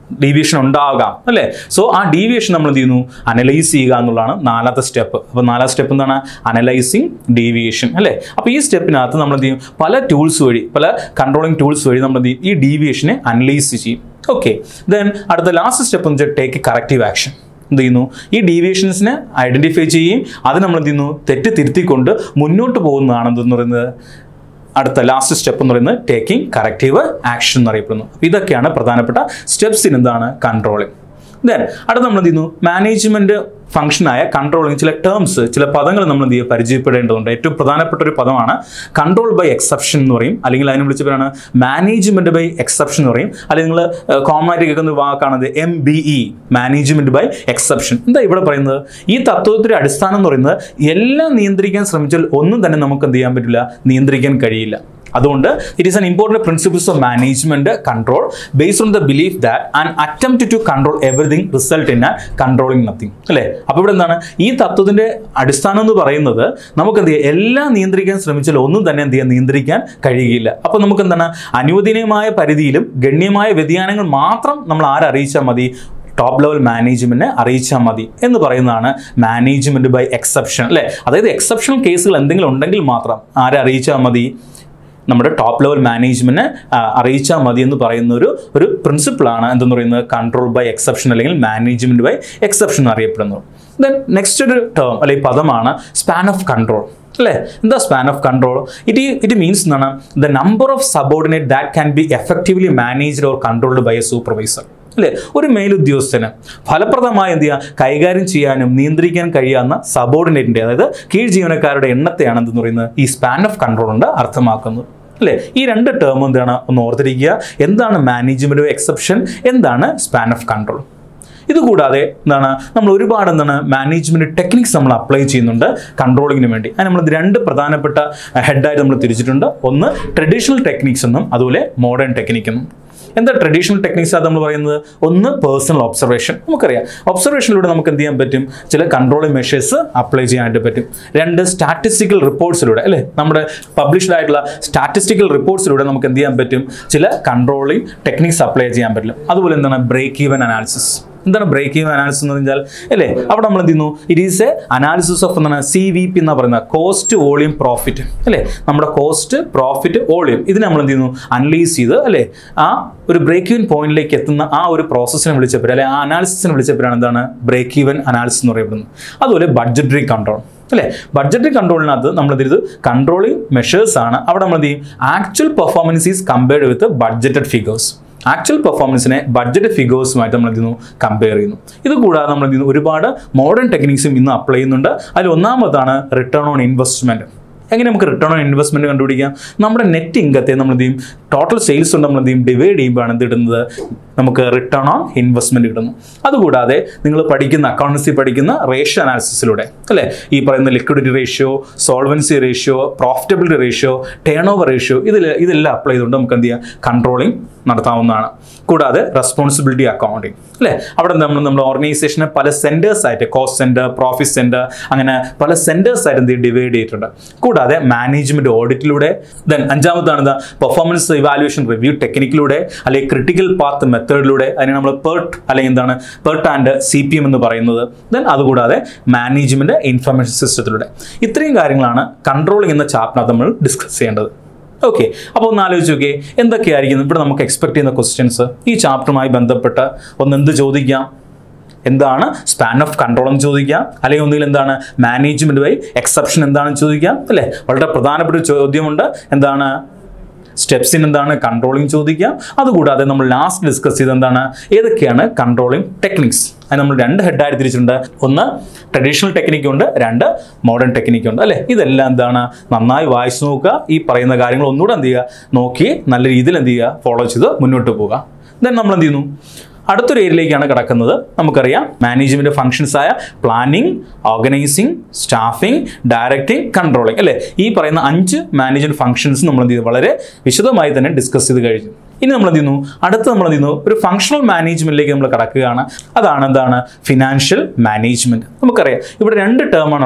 ഡീവിയേഷൻ ഉണ്ടാകാം അല്ലേ സോ ആ ഡീവിയേഷൻ നമ്മൾ എന്ത് ചെയ്യുന്നു അനലൈസ് ചെയ്യുക എന്നുള്ളതാണ് നാലാമത്തെ സ്റ്റെപ്പ് അപ്പോൾ നാലാം സ്റ്റെപ്പ് എന്താണ് അനലൈസിങ് ഡീവിയേഷൻ അല്ലേ അപ്പോൾ ഈ സ്റ്റെപ്പിനകത്ത് നമ്മൾ എന്ത് ചെയ്യും പല ടൂൾസ് വഴി പല കൺട്രോളിങ് ടൂൾസ് വഴി നമ്മൾ എന്ത് ചെയ്യും ഈ ഡീവിയേഷനെ അനലൈസ് ചെയ്യും ഓക്കെ ദെൻ അടുത്ത ലാസ്റ്റ് സ്റ്റെപ്പ് എന്ന് വെച്ചാൽ ടേക്ക് കറക്റ്റീവ് ആക്ഷൻ എന്ത് ചെയ്യുന്നു ഈ ഡീവിയേഷൻസിനെ ഐഡന്റിഫൈ ചെയ്യുകയും അത് നമ്മൾ എന്ത് ചെയ്യുന്നു തെറ്റ് തിരുത്തിക്കൊണ്ട് മുന്നോട്ട് പോകുന്നതാണ് എന്തെന്ന് പറയുന്നത് അടുത്ത ലാസ്റ്റ് സ്റ്റെപ്പ് എന്ന് പറയുന്നത് ടേക്കിംഗ് കറക്റ്റീവ് ആക്ഷൻ എന്ന് അറിയപ്പെടുന്നു അപ്പോൾ ഇതൊക്കെയാണ് പ്രധാനപ്പെട്ട സ്റ്റെപ്സ് ഇൻ എന്താണ് കൺട്രോളിങ് ദെൻ അടുത്ത നമ്മൾ എന്ത് ചെയ്യുന്നു മാനേജ്മെന്റ് ഫംഗ്ഷനായ കൺട്രോളിങ് ചില ടേംസ് ചില പദങ്ങൾ നമ്മൾ എന്ത് ചെയ്യുക പരിചയപ്പെടേണ്ടതുണ്ട് ഏറ്റവും പ്രധാനപ്പെട്ട ഒരു പദമാണ് കൺട്രോൾ ബൈ എക്സെപ്ഷൻ എന്ന് പറയും അല്ലെങ്കിൽ അതിനെ വിളിച്ച പേരാണ് മാനേജ്മെന്റ് ബൈ എക്സെപ്ഷൻ എന്ന് പറയും അല്ലെങ്കിൽ നിങ്ങൾ കോമൺ ആയിട്ട് കേൾക്കുന്ന ഒരു വാക്കാണത് M B E management by exception എന്താ ഇവിടെ പറയുന്നത് ഈ തത്വത്തിന്റെ അടിസ്ഥാനം എന്ന് പറയുന്നത് എല്ലാം നിയന്ത്രിക്കാൻ ശ്രമിച്ചാൽ ഒന്നും തന്നെ നമുക്ക് എന്ത് ചെയ്യാൻ പറ്റില്ല നിയന്ത്രിക്കാൻ കഴിയില്ല അതുകൊണ്ട് it is an important principles of management control based on the belief that and attempt to control everything result in ah controlling nothing അല്ലേ അപ്പോൾ ഇവിടെ എന്താണ് ഈ തത്വത്തിന്റെ അടിസ്ഥാനം എന്ന് പറയുന്നത് നമുക്ക് എന്ത് ചെയ്യാം എല്ലാം നിയന്ത്രിക്കാൻ ശ്രമിച്ചാൽ ഒന്നും തന്നെ എന്ത് ചെയ്യാൻ നിയന്ത്രിക്കാൻ കഴിയുകയില്ല അപ്പോൾ നമുക്ക് എന്താണ് അനുവദനീയമായ പരിധിയിലും ഗണ്യമായ വ്യതിയാനങ്ങൾ മാത്രം നമ്മൾ ആരറിയിച്ചാൽ മതി ടോപ്പ് ലെവൽ മാനേജ്മെന്റിനെ അറിയിച്ചാൽ മതി എന്ന് പറയുന്നതാണ് മാനേജ്മെന്റ് ബൈ എക്സെപ്ഷൻ അല്ലേ അതായത് എക്സെപ്ഷണൽ കേസുകൾ എന്തെങ്കിലും ഉണ്ടെങ്കിൽ മാത്രം ആരെ അറിയിച്ചാൽ മതി നമ്മുടെ ടോപ്പ് ലെവൽ മാനേജ്മെന്റിനെ അറിയിച്ചാൽ മതി എന്ന് പറയുന്ന ഒരു ഒരു പ്രിൻസിപ്പിളാണ് എന്തെന്ന് പറയുന്നത് കൺട്രോൾ ബൈ എക്സെപ്ഷൻ അല്ലെങ്കിൽ മാനേജ്മെന്റ് ബൈ എക്സെപ്ഷൻ എന്ന് അറിയപ്പെടുന്നത് ദെൻ നെക്സ്റ്റ് ഒരു ടേം അല്ലെങ്കിൽ പദമാണ് സ്പാൻ ഓഫ് കൺട്രോൾ അല്ലേ എന്താ span of control it it means എന്താണ് the number of subordinate that can be effectively managed or controlled by a supervisor അല്ലേ ഒരു മേലുദ്യോഗസ്ഥന് ഫലപ്രദമായി എന്ത് ചെയ്യുക കൈകാര്യം ചെയ്യാനും നിയന്ത്രിക്കാൻ കഴിയാവുന്ന സബോർഡിനേറ്റിൻ്റെ അതായത് കീഴ് ജീവനക്കാരുടെ എണ്ണത്തെയാണ് എന്തെന്ന് പറയുന്നത് ഈ സ്പാൻ ഓഫ് കൺട്രോൾ കൊണ്ട് അർത്ഥമാക്കുന്നത് അല്ലേ ഈ രണ്ട് ടേം എന്താണ് ഒന്ന് ഓർത്തിരിക്കുക എന്താണ് മാനേജ്മെന്റ് എക്സെപ്ഷൻ എന്താണ് സ്പാൻ ഓഫ് കൺട്രോൾ ഇതുകൂടാതെ എന്താണ് നമ്മൾ ഒരുപാട് എന്താണ് മാനേജ്മെന്റ് ടെക്നിക്സ് നമ്മൾ അപ്ലൈ ചെയ്യുന്നുണ്ട് കൺട്രോളിങ്ങിന് വേണ്ടി അത് നമ്മൾ രണ്ട് പ്രധാനപ്പെട്ട ഹെഡായിട്ട് നമ്മൾ തിരിച്ചിട്ടുണ്ട് ഒന്ന് ട്രഡീഷണൽ ടെക്നിക്സ് എന്നും അതുപോലെ മോഡേൺ ടെക്നിക് എന്നും എന്താ ട്രഡീഷണൽ ടെക്നിക്സ് അത് നമ്മൾ പറയുന്നത് ഒന്ന് പേഴ്സണൽ ഒബ്സർവേഷൻ നമുക്കറിയാം ഒബ്സർവേഷനിലൂടെ നമുക്ക് എന്ത് ചെയ്യാൻ പറ്റും ചില കൺട്രോളിംഗ് മെഷേഴ്സ് അപ്ലൈ ചെയ്യാനായിട്ട് പറ്റും രണ്ട് സ്റ്റാറ്റിസ്റ്റിക്കൽ റിപ്പോർട്ട്സിലൂടെ അല്ലേ നമ്മുടെ പബ്ലിഷ്ഡ് ആയിട്ടുള്ള സ്റ്റാറ്റിസ്റ്റിക്കൽ റിപ്പോർട്ട്സിലൂടെ നമുക്ക് എന്ത് ചെയ്യാൻ പറ്റും ചില കൺട്രോളിംഗ് ടെക്നിക്സ് അപ്ലൈ ചെയ്യാൻ പറ്റില്ല അതുപോലെ എന്താണ് ബ്രേക്ക് ഈവൻ അനാലിസിസ് എന്താണ് ബ്രേക്ക് ഈവൻ അനാലിസിസ് എന്ന് പറഞ്ഞാൽ അല്ലേ അവിടെ നമ്മൾ എന്ത് ചെയ്യുന്നു it is a analysis of എന്താണ് സി വി പി എന്ന് പറയുന്നത് കോസ്റ്റ് വോളിയം പ്രോഫിറ്റ് അല്ലേ നമ്മുടെ കോസ്റ്റ് പ്രോഫിറ്റ് വോളിയം ഇതിനെ നമ്മൾ എന്ത് ചെയ്യുന്നു അനലൈസ് ചെയ്ത് അല്ലേ ആ ഒരു ബ്രേക്ക് ഈവൻ പോയിന്റിലേക്ക് എത്തുന്ന ആ ഒരു പ്രോസസ്സിനെ വിളിച്ച പേര് അല്ലെ ആ അനാലിസിസിനെ വിളിച്ച പേരാണ് എന്താണ് ബ്രേക്ക് ഈവൻ അനാലിസിസ് എന്ന് പറയപ്പെടുന്നത് അതുപോലെ ബഡ്ജറ്ററി കൺട്രോൾ അല്ലേ ബഡ്ജറ്ററി കൺട്രോളിനകത്ത് നമ്മൾ ഇത് കൺട്രോളിംഗ് മെഷേഴ്സ് ആണ് അവിടെ നമ്മൾ എന്ത് ചെയ്യും actual performance is compared with budgeted figures actual പെർഫോമൻസിനെ ബഡ്ജറ്റ് ഫിഗേഴ്സുമായിട്ട് നമ്മൾ എന്ത് ചെയ്യുന്നു കമ്പയർ ചെയ്യുന്നു ഇത് കൂടാതെ നമ്മൾ എന്ത് ചെയ്യുന്നു ഒരുപാട് മോഡേൺ ടെക്നിക്സും ഇന്ന് അപ്ലൈ ചെയ്യുന്നുണ്ട് അതിൽ ഒന്നാമതാണ് റിട്ടേൺ ഓൺ ഇൻവെസ്റ്റ്മെന്റ് എങ്ങനെ നമുക്ക് റിട്ടേൺ ഓൺ ഇൻവെസ്റ്റ്മെന്റ് കണ്ടുപിടിക്കാം നമ്മുടെ നെറ്റ് ഇൻകത്തെ നമ്മൾ എന്ത് ചെയ്യും ടോട്ടൽ സെയിൽസ് കൊണ്ട് നമ്മൾ എന്ത് ചെയ്യും ഡിവൈഡ് ചെയ്യുമ്പോഴാണ് എന്ത് ഇടുന്നത് നമുക്ക് റിട്ടേൺ ഓൺ ഇൻവെസ്റ്റ്മെന്റ് കിട്ടുന്നു അതുകൂടാതെ നിങ്ങൾ പഠിക്കുന്ന അക്കൗണ്ടൻസി പഠിക്കുന്ന റേഷ്യോ അനാലിസിസിലൂടെ അല്ലേ ഈ പറയുന്ന liquidity ratio solvency ratio profitability ratio turn over ratio ഇതിൽ ഇതെല്ലാം അപ്ലൈ ചെയ്തുകൊണ്ട് നമുക്ക് എന്ത് ചെയ്യാം കൺട്രോളിംഗ് നടത്താവുന്നതാണ് കൂടാതെ റെസ്പോൺസിബിലിറ്റി അക്കൗണ്ടിങ് അല്ലേ അവിടെ നമ്മൾ നമ്മുടെ ഓർഗനൈസേഷനെ പല സെന്റേഴ്സ് ആയിട്ട് കോസ്റ്റ് സെന്റർ പ്രോഫിറ്റ് സെന്റർ അങ്ങനെ പല സെന്റേഴ്സ് ആയിട്ട് എന്ത് ഡിവൈഡ് ചെയ്തിട്ടുണ്ട് കൂടാതെ മാനേജ്മെന്റ് ഓഡിറ്റിലൂടെ ദെൻ അഞ്ചാമതാണ് എന്താ പെർഫോമൻസ് ഇവാലുവേഷൻ റിവ്യൂ ടെക്നിക്കിലൂടെ അല്ലെങ്കിൽ ക്രിട്ടിക്കൽ പാത്ത് മെത്തേഡിലൂടെ അതിനെ നമ്മൾ പെർട്ട് അല്ലെങ്കിൽ എന്താണ് PERT and C P M എന്ന് പറയുന്നത് ദെൻ അതുകൂടാതെ മാനേജ്മെന്റ് ഇൻഫർമേഷൻ സിസ്റ്റത്തിലൂടെ ഇത്രയും കാര്യങ്ങളാണ് കൺട്രോളിംഗ് എന്ന ചാപ്റ്റർ നമ്മൾ ഡിസ്കസ് ചെയ്യേണ്ടത് ഓക്കെ അപ്പോൾ ഒന്ന് ആലോചിച്ച് നോക്കിയേ എന്തൊക്കെയായിരിക്കും ഇവിടെ നമുക്ക് എക്സ്പെക്ട് ചെയ്യുന്ന ക്വസ്റ്റ്യൻസ് ഈ ചാപ്റ്ററുമായി ബന്ധപ്പെട്ട് ഒന്ന് എന്ത് ചോദിക്കാം എന്താണ് സ്പാൻ ഓഫ് കൺട്രോൾ എന്ന് ചോദിക്കാം അല്ലെങ്കിൽ ഒന്നുകിൽ എന്താണ് മാനേജ്മെന്റ് വൈ എക്സെപ്ഷൻ എന്താണെന്ന് ചോദിക്കാം അല്ലേ വളരെ പ്രധാനപ്പെട്ട ഒരു ചോദ്യമുണ്ട് എന്താണ് സ്റ്റെപ്സിന് എന്താണ് കൺട്രോളിങ് ചോദിക്കാം അതുകൂടാതെ നമ്മൾ ലാസ്റ്റ് ഡിസ്കസ് ചെയ്ത് എന്താണ് ഏതൊക്കെയാണ് കൺട്രോളിങ് ടെക്നിക്സ് അത് നമ്മൾ രണ്ട് ഹെഡായിട്ട് തിരിച്ചിട്ടുണ്ട് ഒന്ന് ട്രഡീഷണൽ ടെക്നിക്ക് ഉണ്ട് രണ്ട് മോഡേൺ ടെക്നിക്ക് ഉണ്ട് അല്ലേ ഇതെല്ലാം എന്താണ് നന്നായി വായിച്ചു നോക്കുക ഈ പറയുന്ന കാര്യങ്ങൾ ഒന്നുകൂടെ എന്ത് ചെയ്യുക നോക്കി നല്ല രീതിയിൽ എന്ത് ചെയ്യുക ഫോളോ ചെയ്ത് മുന്നോട്ട് പോവുക ദെൻ നമ്മൾ എന്ത് ചെയ്യുന്നു അടുത്തൊരു ഏരിയയിലേക്കാണ് കിടക്കുന്നത് നമുക്കറിയാം മാനേജ്മെന്റ് ഫംഗ്ഷൻസ് ആയ planning organising staffing directing controlling അല്ലേ ഈ പറയുന്ന അഞ്ച് മാനേജ്മെന്റ് ഫംഗ്ഷൻസ് നമ്മൾ എന്ത് ചെയ്തു വളരെ വിശദമായി തന്നെ ഡിസ്കസ് ചെയ്ത് കഴിഞ്ഞു ഇനി നമ്മൾ എന്ത് ചെയ്യുന്നു അടുത്ത് നമ്മൾ എന്ത് ചെയ്യുന്നു ഒരു ഫങ്ഷണൽ മാനേജ്മെന്റിലേക്ക് നമ്മൾ കടക്കുകയാണ് അതാണ് എന്താണ് ഫിനാൻഷ്യൽ മാനേജ്മെന്റ് നമുക്കറിയാം ഇവിടെ രണ്ട് ടേമാണുള്ളത്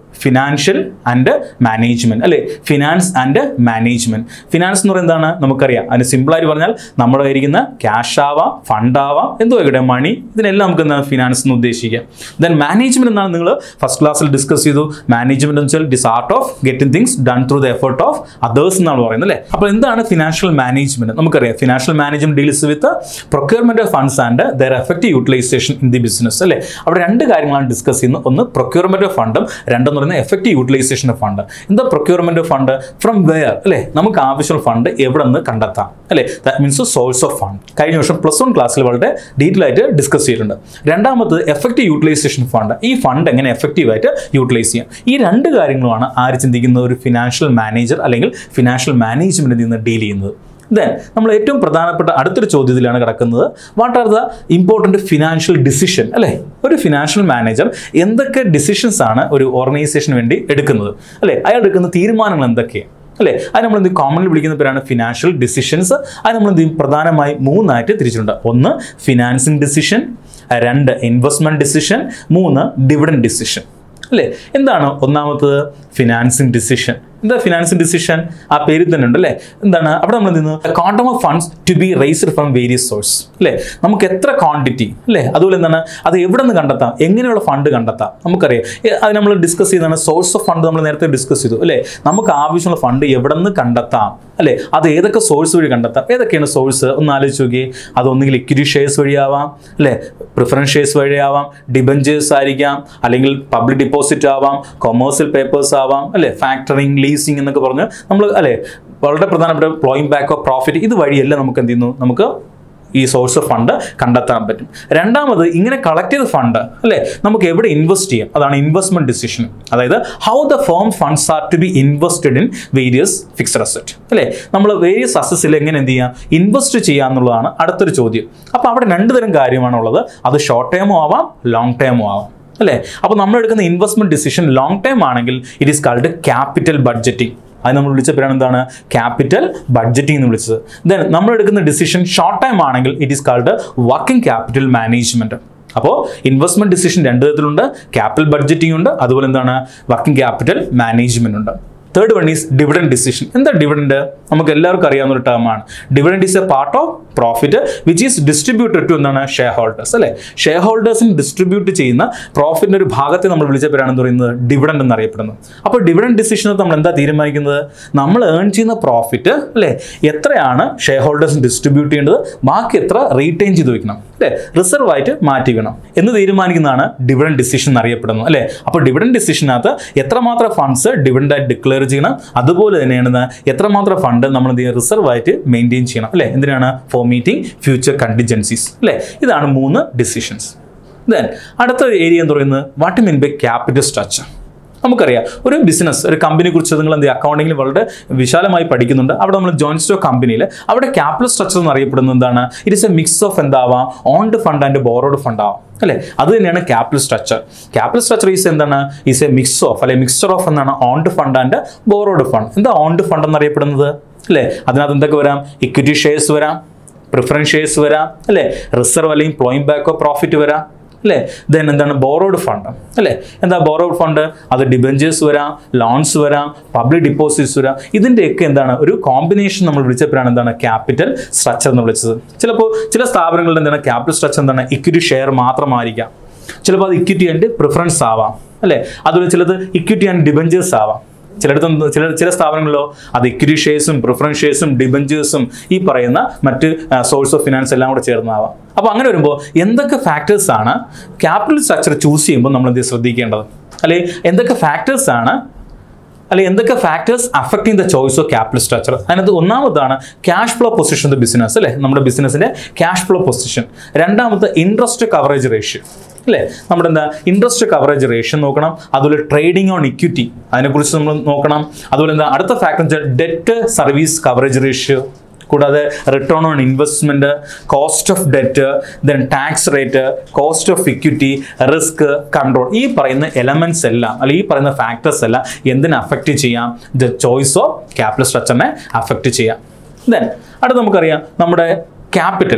ഫിനാൻഷ്യൽ ആൻഡ് മാനേജ്മെന്റ് അല്ലേ ഫിനാൻസ് ആൻഡ് മാനേജ്മെന്റ് ഫിനാൻസ് എന്ന് പറയുന്നത് എന്താണ് നമുക്കറിയാം അതിന് സിമ്പിളായിട്ട് പറഞ്ഞാൽ നമ്മുടെ ഇരിക്കുന്ന ക്യാഷ് ആവാം ഫണ്ട് ആവാം എന്തോ ആയിക്കോട്ടെ മണി ഇതിനെല്ലാം നമുക്ക് എന്താണ് ഫിനാൻസ് എന്ന് ഉദ്ദേശിക്കാം ദെൻ മാനേജ്മെന്റ് എന്നാണ് നിങ്ങൾ ഫസ്റ്റ് ക്ലാസ്സിൽ ഡിസ്കസ് ചെയ്തു മാനേജ്മെന്റ് എന്ന് വെച്ചാൽ this art of getting things done through the effort of others എന്നാണ് പറയുന്നത് അല്ലേ അപ്പോൾ എന്താണ് ഫിനാൻഷ്യൽ മാനേജ്മെന്റ് നമുക്കറിയാം financial management deals with procurement of funds and their effective utilisation in the business അല്ലേ അവിടെ രണ്ട് കാര്യങ്ങളാണ് ഡിസ്കസ് ചെയ്യുന്നത് ഒന്ന് പ്രൊക്യൂർമെന്റ് ഓഫ് ഫണ്ടും രണ്ടെന്ന് പറയുന്നത് എഫക്റ്റീവ് യൂട്ടിലൈസേഷൻ ഓഫ് ഫണ്ട് എന്താ procurement of fund from where അല്ലേ നമുക്ക് ആവശ്യമുള്ള ഫണ്ട് എവിടെ നിന്ന് കണ്ടെത്താം അല്ലേ that means source of fund കഴിഞ്ഞ വർഷം പ്ലസ് വൺ ക്ലാസ്സിൽ വളരെ ഡീറ്റെയിൽ ആയിട്ട് ഡിസ്കസ് ചെയ്തിട്ടുണ്ട് രണ്ടാമത് എഫക്റ്റീവ് യൂട്ടിലൈസേഷൻ ഫണ്ട് ഈ ഫണ്ട് എങ്ങനെ എഫക്റ്റീവ് ആയിട്ട് യൂട്ടിലൈസ് ചെയ്യാം ഈ രണ്ട് കാര്യങ്ങളുമാണ് ആര് ചിന്തിക്കുന്ന ഒരു ഫിനാൻഷ്യൽ മാനേജർ അല്ലെങ്കിൽ ഫിനാൻഷ്യൽ മാനേജ്മെന്റിൽ നിന്ന് ഡീൽ ചെയ്യുന്നത് ദെൻ നമ്മൾ ഏറ്റവും പ്രധാനപ്പെട്ട അടുത്തൊരു ചോദ്യത്തിലാണ് കിടക്കുന്നത് what are the important financial decision അല്ലേ ഒരു ഫിനാൻഷ്യൽ മാനേജർ എന്തൊക്കെ ഡിസിഷൻസ് ആണ് ഒരു ഓർഗനൈസേഷന് വേണ്ടി എടുക്കുന്നത് അല്ലേ അയാൾ എടുക്കുന്ന തീരുമാനങ്ങൾ എന്തൊക്കെയാണ് അല്ലേ അത് നമ്മൾ എന്ത് കോമൺലി വിളിക്കുന്ന പേരാണ് ഫിനാൻഷ്യൽ ഡിസിഷൻസ് അത് നമ്മൾ എന്ത് ചെയ്യും പ്രധാനമായി മൂന്നായിട്ട് തിരിച്ചിട്ടുണ്ട് ഒന്ന് ഫിനാൻസിങ് ഡിസിഷൻ രണ്ട് ഇൻവെസ്റ്റ്മെന്റ് ഡിസിഷൻ മൂന്ന് ഡിവിഡൻ ഡിസിഷൻ അല്ലേ എന്താണ് ഒന്നാമത്തത് ഫിനാൻസിങ് ഡിസിഷൻ എന്താ ഫിനാൻസിങ് ഡിസിഷൻ ആ പേരിൽ തന്നെ ഉണ്ട് അല്ലേ എന്താണ് അവിടെ നമ്മൾ എന്ത് ചെയ്യുന്നു quantum of funds to be raised from various source അല്ലേ നമുക്ക് എത്ര ക്വാണ്ടിറ്റി അല്ലേ അതുപോലെ എന്താണ് അത് എവിടെ നിന്ന് കണ്ടെത്താം എങ്ങനെയുള്ള ഫണ്ട് കണ്ടെത്താം നമുക്കറിയാം ഏ, അത് നമ്മൾ ഡിസ്കസ് ചെയ്താണ് സോഴ്സ് ഓഫ് ഫണ്ട് നമ്മൾ നേരത്തെ ഡിസ്കസ് ചെയ്തു അല്ലേ നമുക്ക് ആവശ്യമുള്ള ഫണ്ട് എവിടെ നിന്ന് കണ്ടെത്താം അല്ലേ അത് ഏതൊക്കെ സോഴ്സ് വഴി കണ്ടെത്താം ഏതൊക്കെയാണ് സോഴ്സ് ഒന്ന് ആലോചിച്ച് നോക്കിയേ അതൊന്നുകിൽ ഇക്വിറ്റി ഷെയർസ് വഴിയാവാം അല്ലേ പ്രിഫറൻസ് ഷെയർസ് വഴിയാവാം ഡിബഞ്ചേഴ്സ് ആയിരിക്കാം അല്ലെങ്കിൽ പബ്ലിക് ഡിപ്പോസിറ്റ് ആവാം കൊമേഴ്സ്യൽ പേപ്പേഴ്സ് ആവാം അല്ലേ ഫാക്ടറിങ് ലീസിങ് എന്നൊക്കെ പറഞ്ഞ് നമ്മൾ അല്ലേ വളരെ പ്രധാനപ്പെട്ട പ്ലോയിങ് ബാക്ക് ഓഫ് പ്രോഫിറ്റ് ഇത് വഴിയെല്ലാം നമുക്ക് എന്ത് ചെയ്യുന്നു നമുക്ക് ഈ സോഴ്സ് ഓഫ് ഫണ്ട് കണ്ടെത്താൻ പറ്റും രണ്ടാമത് ഇങ്ങനെ കളക്ട് ചെയ്ത ഫണ്ട് അല്ലേ നമുക്ക് എവിടെ ഇൻവെസ്റ്റ് ചെയ്യാം അതാണ് ഇൻവെസ്റ്റ്മെന്റ് ഡിസിഷൻ അതായത് how the firm funds are to be invested in various fixed asset അല്ലേ നമ്മൾ വേരിയസ് അസറ്റ്സിൽ എങ്ങനെ എന്ത് ചെയ്യാം ഇൻവെസ്റ്റ് ചെയ്യുക എന്നുള്ളതാണ് അടുത്തൊരു ചോദ്യം അപ്പോൾ അവിടെ രണ്ട് തരം കാര്യമാണുള്ളത് അത് ഷോർട്ട് ടേമോ ആവാം ലോങ് ടേമോ ആവാം അല്ലേ അപ്പോൾ നമ്മൾ എടുക്കുന്ന ഇൻവെസ്റ്റ്മെന്റ് ഡിസിഷൻ ലോങ് ടൈം ആണെങ്കിൽ it is called capital budgeting അത് നമ്മൾ വിളിച്ച പേരാണ് എന്താണ് ക്യാപിറ്റൽ ബഡ്ജറ്റിംഗ് എന്ന് വിളിച്ചത് ദെൻ നമ്മൾ എടുക്കുന്ന ഡിസിഷൻ ഷോർട്ട് ടൈം ആണെങ്കിൽ it is called working capital management അപ്പോൾ ഇൻവെസ്റ്റ്മെന്റ് ഡിസിഷൻ രണ്ട് വിധത്തിലുണ്ട് ക്യാപിറ്റൽ ബഡ്ജറ്റിംഗ് ഉണ്ട് അതുപോലെ എന്താണ് വർക്കിംഗ് ക്യാപിറ്റൽ മാനേജ്മെന്റ് ഉണ്ട് third one is dividend decision എന്താ ഡിവിഡൻഡ് നമുക്ക് എല്ലാവർക്കും അറിയാവുന്ന ഒരു ടേമാണ് dividend is a part of profit which is distributed to എന്താണ് ഷെയർ ഹോൾഡേഴ്സ് അല്ലേ ഷെയർ ഹോൾഡേഴ്സിന് ഡിസ്ട്രിബ്യൂട്ട് ചെയ്യുന്ന പ്രോഫിറ്റിന്റെ ഒരു ഭാഗത്തെ നമ്മൾ വിളിച്ച പേരാണെന്ന് പറയുന്നത് ഡിവിഡൻഡ് എന്നറിയപ്പെടുന്നത് അപ്പോൾ ഡിവിഡൻഡ് ഡിസിഷൻ നമ്മൾ എന്താ തീരുമാനിക്കുന്നത് നമ്മൾ ഏൺ ചെയ്യുന്ന പ്രോഫിറ്റ് അല്ലേ എത്രയാണ് ഷെയർ ഹോൾഡേഴ്സിന് ഡിസ്ട്രിബ്യൂട്ട് ചെയ്യേണ്ടത് ബാക്കി എത്ര റീറ്റെയിൻ ചെയ്ത് വെക്കണം അല്ലേ റിസർവ് ആയിട്ട് മാറ്റി വെക്കണം എന്ന് തീരുമാനിക്കുന്നതാണ് ഡിവിഡൻ ഡിസിഷൻ എന്നറിയപ്പെടുന്നത് അല്ലേ അപ്പോൾ ഡിവിഡൻ ഡിസിഷനകത്ത് എത്രമാത്രം ഫണ്ട്സ് ഡിവിഡൻ്റ് ആയിട്ട് ഡിക്ലെയർ ചെയ്യണം അതുപോലെ തന്നെയാണ് എത്രമാത്രം ഫണ്ട് നമ്മൾ എന്ത് ചെയ്യണം റിസർവ് ആയിട്ട് മെയിൻറ്റെയിൻ ചെയ്യണം അല്ലേ എന്തിനാണ് ഫോർ മീറ്റിംഗ് ഫ്യൂച്ചർ കണ്ടിജൻസീസ് അല്ലേ ഇതാണ് മൂന്ന് ഡിസിഷൻസ് ദെൻ അടുത്ത ഏരിയ എന്ന് പറയുന്നത് what mean by capital structure നമുക്കറിയാം ഒരു ബിസിനസ് ഒരു കമ്പനിയെ കുറിച്ച് നിങ്ങൾ എന്ത് അക്കൗണ്ടിങ്ങിൽ വളരെ വിശാലമായി പഠിക്കുന്നുണ്ട് അവിടെ നമ്മൾ ജോയിന്റ് സ്റ്റോക്ക് കമ്പനിയിൽ അവിടെ ക്യാപിറ്റൽ സ്ട്രക്ചർ എന്ന് അറിയപ്പെടുന്നത് എന്താണ് it is a mix of എന്താവാം owned fund and borrowed fund ആവാം അല്ലേ അത് തന്നെയാണ് capital structure capital structure is എന്താണ് ഈസ് എ മിക്സ് ഓഫ് അല്ലെ മിക്സ്ചർ ഓഫ് എന്നാണ് owned fund and borrowed fund എന്താ ഓൺഡ് ഫണ്ട് എന്നറിയപ്പെടുന്നത് അല്ലേ അതിനകത്ത് എന്തൊക്കെ വരാം ഇക്വിറ്റി ഷെയർസ് വരാം പ്രിഫറൻസ് ഷെയർസ് വരാം അല്ലേ റിസർവ് അല്ലെങ്കിൽ പ്ലോയിങ് ബാക്ക് ഓഫ് പ്രോഫിറ്റ് വരാം അല്ലേ ദെൻ എന്താണ് ബോറോഡ് ഫണ്ട് അല്ലേ എന്താ ബോറോഡ് ഫണ്ട് അത് ഡിബഞ്ചേഴ്സ് വരാം ലോൺസ് വരാം പബ്ലിക് ഡിപ്പോസിറ്റ്സ് വരാം ഇതിൻ്റെയൊക്കെ എന്താണ് ഒരു കോമ്പിനേഷൻ നമ്മൾ വിളിച്ചപ്പോഴാണ് എന്താണ് ക്യാപിറ്റൽ സ്ട്രക്ചർ എന്ന് വിളിച്ചത് ചിലപ്പോൾ ചില സ്ഥാപനങ്ങളുടെ എന്താണ് ക്യാപിറ്റൽ സ്ട്രക്ചർ എന്താണ് ഇക്വിറ്റി ഷെയർ മാത്രമായിരിക്കാം ചിലപ്പോൾ അത് ഇക്വിറ്റി ആൻഡ് പ്രിഫറൻസ് ആവാം അല്ലേ അതുപോലെ ചിലത് ഇക്വിറ്റി ആൻഡ് ഡിബഞ്ചേഴ്സ് ആവാം ചിലയിടത്ത് എന്ത് ചില ചില സ്ഥാപനങ്ങളിലോ അത് ഇക്വിറ്റി ഷെയർസും പ്രിഫറൻസ് ഷെയർസും ഡിബഞ്ചേഴ്സും ഈ പറയുന്ന മറ്റ് സോഴ്സ് ഓഫ് ഫിനാൻസ് എല്ലാം കൂടെ ചേർന്നാവാം അപ്പോൾ അങ്ങനെ വരുമ്പോൾ എന്തൊക്കെ ഫാക്ടേഴ്സ് ആണ് ക്യാപിറ്റൽ സ്ട്രക്ചർ ചൂസ് ചെയ്യുമ്പോൾ നമ്മൾ എന്ത് ശ്രദ്ധിക്കേണ്ടത് അല്ലെ എന്തൊക്കെ ഫാക്ടേഴ്സ് ആണ് അല്ലെ എന്തൊക്കെ factors affecting the choice of capital structure അതിനകത്ത് ഒന്നാമതാണ് cash flow position of the business അല്ലേ നമ്മുടെ ബിസിനസിന്റെ ക്യാഷ് ഫ്ലോ പൊസിഷൻ രണ്ടാമത്തെ ഇൻട്രസ്റ്റ് കവറേജ് റേഷ്യോ അല്ലേ നമ്മുടെ എന്താ ഇൻട്രസ്റ്റ് കവറേജ് റേഷ്യോ നോക്കണം അതുപോലെ ട്രേഡിംഗ് ഓൺ ഇക്വിറ്റി അതിനെക്കുറിച്ച് നമ്മൾ നോക്കണം അതുപോലെ എന്താ അടുത്ത ഫാക്ടർ വെച്ചാൽ ഡെറ്റ് സർവീസ് കവറേജ് റേഷ്യോ കൂടാതെ return on investment cost of debt then tax rate cost of equity risk control ഈ പറയുന്ന എലമെന്റ്സ് എല്ലാം അല്ലെങ്കിൽ ഈ പറയുന്ന ഫാക്ടേഴ്സ് എല്ലാം എന്തിനെ അഫക്റ്റ് ചെയ്യാം ദ ചോയ്സ് ഓഫ് ക്യാപിറ്റൽ സ്ട്രക്ചറിനെ അഫക്റ്റ് ചെയ്യാം ദെൻ അടുത്ത് നമുക്കറിയാം നമ്മുടെ ക്യാപിറ്റൽ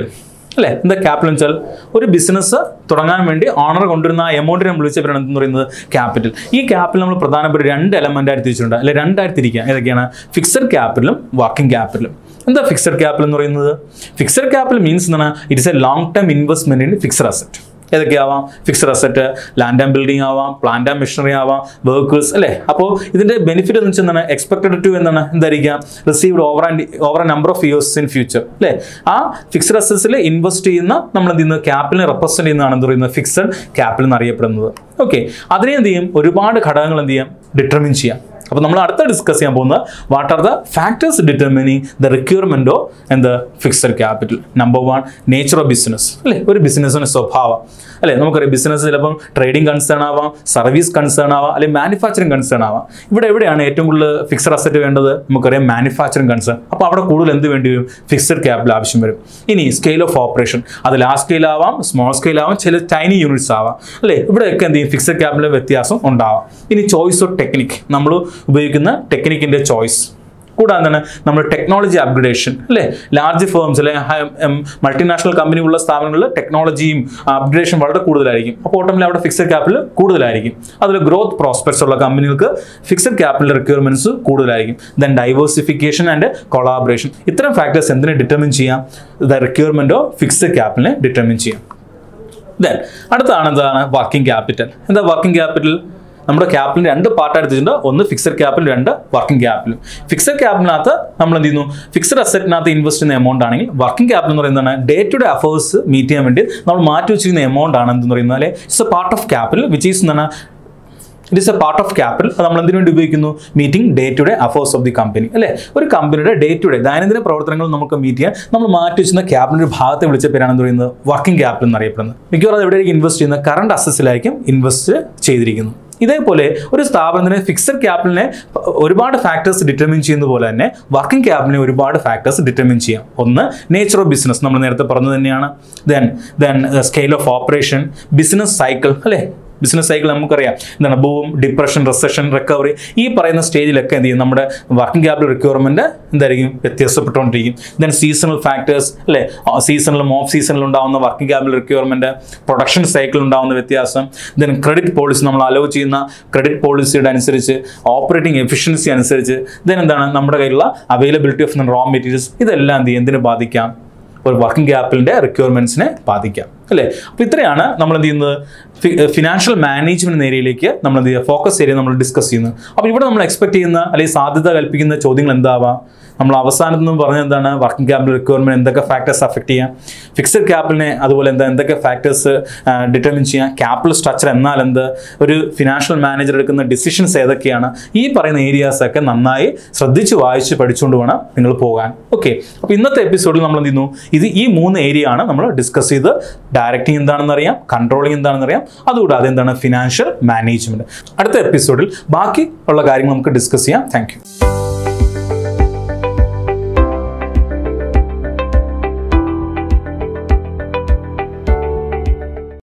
അല്ലേ എന്താ ക്യാപിറ്റൽ എന്ന് വെച്ചാൽ ഒരു ബിസിനസ് തുടങ്ങാൻ വേണ്ടി ഓണർ കൊണ്ടുവരുന്ന ആ എമൗണ്ടിനെ നമ്മൾ വിളിച്ച പേരാണ് എന്ന് പറയുന്നത് ക്യാപിറ്റൽ ഈ ക്യാപിറ്റൽ നമ്മൾ പ്രധാനപ്പെട്ട രണ്ട് എലമെന്റ് ആയിട്ട് തിരിച്ചിട്ടുണ്ട് അല്ലെ രണ്ടായിട്ട് തിരിക്കുക ഏതൊക്കെയാണ് ഫിക്സഡ് ക്യാപിറ്റലും വർക്കിംഗ് ക്യാപിറ്റലും എന്താ ഫിക്സഡ് ക്യാപിറ്റൽ എന്ന് പറയുന്നത് ഫിക്സഡ് ക്യാപിറ്റൽ മീൻസ് എന്താണ് it's a long time investment in fixed asset ഏതൊക്കെയാവാം fixed asset land and building ആവാം പ്ലാന്റ് ആൻഡ് മെഷീനറി ആവാം വെഹിക്കിൾസ് അല്ലേ അപ്പോൾ ഇതിന്റെ ബെനിഫിറ്റ് എന്ന് വെച്ചാൽ എന്താണ് എക്സ്പെക്ടഡ് ടു എന്താണ് എന്തായിരിക്കാം received over and over number of years in future അല്ലേ ആ ഫിക്സഡ് അസറ്റ്സിൽ ഇൻവെസ്റ്റ് ചെയ്യുന്ന നമ്മൾ എന്ത് ചെയ്യുന്നത് ക്യാപിറ്റലിനെ റെപ്രസെന്റ് ചെയ്യുന്നതാണ് എന്ത് പറയുന്നത് ഫിക്സഡ് ക്യാപിറ്റൽ എന്ന് അറിയപ്പെടുന്നത് ഓക്കെ അതിനെ എന്ത് ചെയ്യും ഒരുപാട് ഘടകങ്ങൾ എന്ത് ചെയ്യാം ഡിറ്റർമിൻ ചെയ്യാം അപ്പോൾ നമ്മൾ അടുത്ത ഡിസ്കസ് ചെയ്യാൻ പോകുന്നത് what are the factors determining the requirement of എന്ത് fixed capital number one nature of business അല്ലേ ഒരു ബിസിനസ്സിന് സ്വഭാവം അല്ലേ നമുക്കറിയാം ബിസിനസ് ചിലപ്പം ട്രേഡിംഗ് കൺസേൺ ആവാം സർവീസ് കൺസേൺ ആവാം അല്ലെങ്കിൽ മാനുഫാക്ചറിങ് കൺസേൺ ആവാം ഇവിടെ എവിടെയാണ് ഏറ്റവും കൂടുതൽ ഫിക്സഡ് അസറ്റ് വേണ്ടത് നമുക്കറിയാം മാനുഫാക്ചറിങ് കൺസേൺ അപ്പോൾ അവിടെ കൂടുതൽ എന്ത് വേണ്ടി വരും ഫിക്സഡ് ക്യാപിറ്റൽ ആവശ്യം വരും ഇനി സ്കെയിൽ ഓഫ് ഓപ്പറേഷൻ അത് ലാർജ് സ്കെയിൽ ആവാം സ്മോൾ സ്കെയിൽ ആവാം ചില ടൈനി യൂണിറ്റ്സ് ആവാം അല്ലേ ഇവിടെയൊക്കെ എന്ത് ചെയ്യും ഫിക്സഡ് ക്യാപിറ്റൽ വ്യത്യാസം ഉണ്ടാവാം ഇനി ചോയ്സ് ഓഫ് ടെക്നിക് നമ്മൾ ഉപയോഗിക്കുന്ന ടെക്നിക്കിന്റെ ചോയ്സ് കൂടാതെ തന്നെ നമ്മൾ ടെക്നോളജി അപ്ഗ്രഡേഷൻ അല്ലേ ലാർജ് ഫേംസ് അല്ലെ മൾട്ടിനാഷണൽ കമ്പനി ഉള്ള സ്ഥാപനങ്ങളിൽ ടെക്നോളജിയും അപ്ഗ്രഡേഷൻ വളരെ കൂടുതലായിരിക്കും അപ്പോൾ ഓട്ടോമിൽ അവിടെ ഫിക്സഡ് ക്യാപിറ്റൽ കൂടുതലായിരിക്കും അതിൽ ഗ്രോത്ത് പ്രോസ്പെക്ട്സ് ഉള്ള കമ്പനികൾക്ക് ഫിക്സഡ് ക്യാപിറ്റൽ റിക്വയർമെന്റ്സ് കൂടുതലായിരിക്കും ദെൻ ഡൈവേഴ്സിഫിക്കേഷൻ ആൻഡ് കൊളാബറേഷൻ ഇത്തരം ഫാക്ടേഴ്സ് എന്തിനെ ഡിറ്റർമിൻ ചെയ്യാം ദ റിക്വയർമെന്റ് ഓഫ് ഫിക്സഡ് ക്യാപിറ്റലിനെ ഡിറ്റർമിൻ ചെയ്യാം ദെൻ അടുത്താണ് എന്താണ് വർക്കിംഗ് ക്യാപിറ്റൽ എന്താ വർക്കിംഗ് ക്യാപിറ്റൽ നമ്മുടെ ക്യാപിറ്റൽ രണ്ട് പാർട്ട് എടുത്തിട്ടുണ്ട് ഒന്ന് ഫിക്സഡ് ക്യാപിറ്റൽ രണ്ട് വർക്കിംഗ് ക്യാപിറ്റൽ ഫിക്സഡ് ക്യാപിറ്റലിനകത്ത് നമ്മൾ എന്ത് ചെയ്യുന്നു ഫിക്സഡ് അസറ്റിനകത്ത് ഇൻവെസ്റ്റ് ചെയ്യുന്ന എമൗണ്ട് ആണെങ്കിൽ വർക്കിംഗ് ക്യാപിറ്റൽ എന്ന് പറയുന്നത് day to day affairs meet ചെയ്യാൻ വേണ്ടി നമ്മൾ മാറ്റി വെച്ചിരിക്കുന്ന എമൗണ്ട് ആണ് എന്ന് പറയുന്നത് അല്ലെ it's a part of capital which is എന്താണ് it is a part of capital അത് നമ്മൾ എന്തിനു വേണ്ടി ഉപയോഗിക്കുന്നു meeting day to day affairs of the company അല്ലേ ഒരു കമ്പനിയുടെ ഡേ ടു ഡേ ദൈനംദിന പ്രവർത്തനങ്ങൾ നമുക്ക് മീറ്റ് ചെയ്യാൻ നമ്മൾ മാറ്റി വെച്ചിരുന്ന ക്യാപിറ്റൽ ഒരു ഭാഗത്തെ വിളിച്ച പേരാണ് എന്ത് പറയുന്നത് വർക്കിംഗ് ക്യാപിറ്റൽ എന്നറിയപ്പെടുന്നത് മിക്കവാറും അത് എവിടെയായിരിക്കും ഇൻവെസ്റ്റ് ചെയ്യുന്നത് കറണ്ട് അസസിലായിരിക്കും ഇൻവെസ്റ്റ് ചെയ്തിരിക്കുന്നത് ഇതേപോലെ ഒരു സ്ഥാപനത്തിന് ഫിക്സഡ് ക്യാപിറ്റലിനെ ഒരുപാട് ഫാക്ടേഴ്സ് ഡിറ്റർമിൻ ചെയ്യുന്ന പോലെ തന്നെ വർക്കിംഗ് ക്യാപിറ്റലിനെ ഒരുപാട് ഫാക്ടേഴ്സ് ഡിറ്റർമിൻ ചെയ്യാം ഒന്ന് നേച്ചർ ഓഫ് ബിസിനസ് നമ്മൾ നേരത്തെ പറഞ്ഞു തന്നെയാണ് then then scale of operation business cycle അല്ലേ ബിസിനസ് സൈക്കിൾ നമുക്കറിയാം എന്താണ് ബൂം ഡിപ്രഷൻ റിസഷൻ റിക്കവറി ഈ പറയുന്ന സ്റ്റേജിലൊക്കെ എന്ത് ചെയ്യും നമ്മുടെ വർക്കിംഗ് ക്യാപിറ്റൽ റിക്വയർമെന്റ് എന്തായിരിക്കും വ്യത്യാസപ്പെട്ടുകൊണ്ടിരിക്കും ദെൻ സീസണൽ ഫാക്ടേഴ്സ് അല്ലേ സീസണിലും ഓഫ് സീസണിലും ഉണ്ടാകുന്ന working capital requirement production cycle ഉണ്ടാകുന്ന വ്യത്യാസം ദെൻ ക്രെഡിറ്റ് പോളിസി നമ്മൾ അലോ ചെയ്യുന്ന ക്രെഡിറ്റ് പോളിസിയുടെ അനുസരിച്ച് ഓപ്പറേറ്റിംഗ് എഫിഷ്യൻസി അനുസരിച്ച് ദെൻ എന്താണ് നമ്മുടെ കയ്യിലുള്ള അവൈലബിലിറ്റി ഓഫ് റോ മെറ്റീരിയൽസ് ഇതെല്ലാം എന്ത് ചെയ്യും എന്തിനു ബാധിക്കാം ഒരു വർക്കിംഗ് ക്യാപിറ്റലിന്റെ റിക്വയർമെന്റ്സിനെ ബാധിക്കാം അല്ലേ അപ്പോൾ ഇത്രയാണ് നമ്മൾ എന്ത് ചെയ്യുന്നത് ഫിനാൻഷ്യൽ മാനേജ്മെന്റ് ഏരിയയിലേക്ക് നമ്മൾ എന്ത് ചെയ്യുക ഫോക്കസ് ഏരിയ നമ്മൾ ഡിസ്കസ് ചെയ്യുന്നത് അപ്പോൾ ഇവിടെ നമ്മൾ എക്സ്പെക്ട് ചെയ്യുന്ന അല്ലെങ്കിൽ സാധ്യത കൽപ്പിക്കുന്ന ചോദ്യങ്ങൾ എന്താവാം നമ്മൾ അവസാനത്ത് നിന്ന് പറഞ്ഞ എന്താണ് വർക്കിംഗ് ക്യാപിറ്റൽ റിക്വയർമെന്റ് എന്തൊക്കെ ഫാക്ടേഴ്സ് അഫക്ട് ചെയ്യാം ഫിക്സഡ് ക്യാപിറ്റലിനെ അതുപോലെ എന്താ എന്തൊക്കെ ഫാക്ടേഴ്സ് ഡിറ്റർമിൻ ചെയ്യാം ക്യാപിറ്റൽ സ്ട്രക്ചർ എന്നാൽ എന്ത് ഒരു ഫിനാൻഷ്യൽ മാനേജർ എടുക്കുന്ന ഡിസിഷൻസ് ഏതൊക്കെയാണ് ഈ പറയുന്ന ഏരിയാസ് ഒക്കെ നന്നായി ശ്രദ്ധിച്ച് വായിച്ച് പഠിച്ചുകൊണ്ട് വേണം നിങ്ങൾ പോകാൻ ഓക്കെ അപ്പോൾ ഇന്നത്തെ എപ്പിസോഡിൽ നമ്മൾ എന്ത് ചെയ്യുന്നു ഇത് ഈ മൂന്ന് ഏരിയ ആണ് നമ്മൾ ഡിസ്കസ് ചെയ്ത് ഡയറക്റ്റിംഗ് എന്താണെന്ന് അറിയാം കൺട്രോളിംഗ് എന്താണെന്ന് അറിയാം അതുകൂടാതെ എന്താണ് ഫിനാൻഷ്യൽ മാനേജ്മെന്റ് അടുത്ത എപ്പിസോഡിൽ ബാക്കി ഉള്ള കാര്യങ്ങൾ നമുക്ക് ഡിസ്കസ് ചെയ്യാം താങ്ക്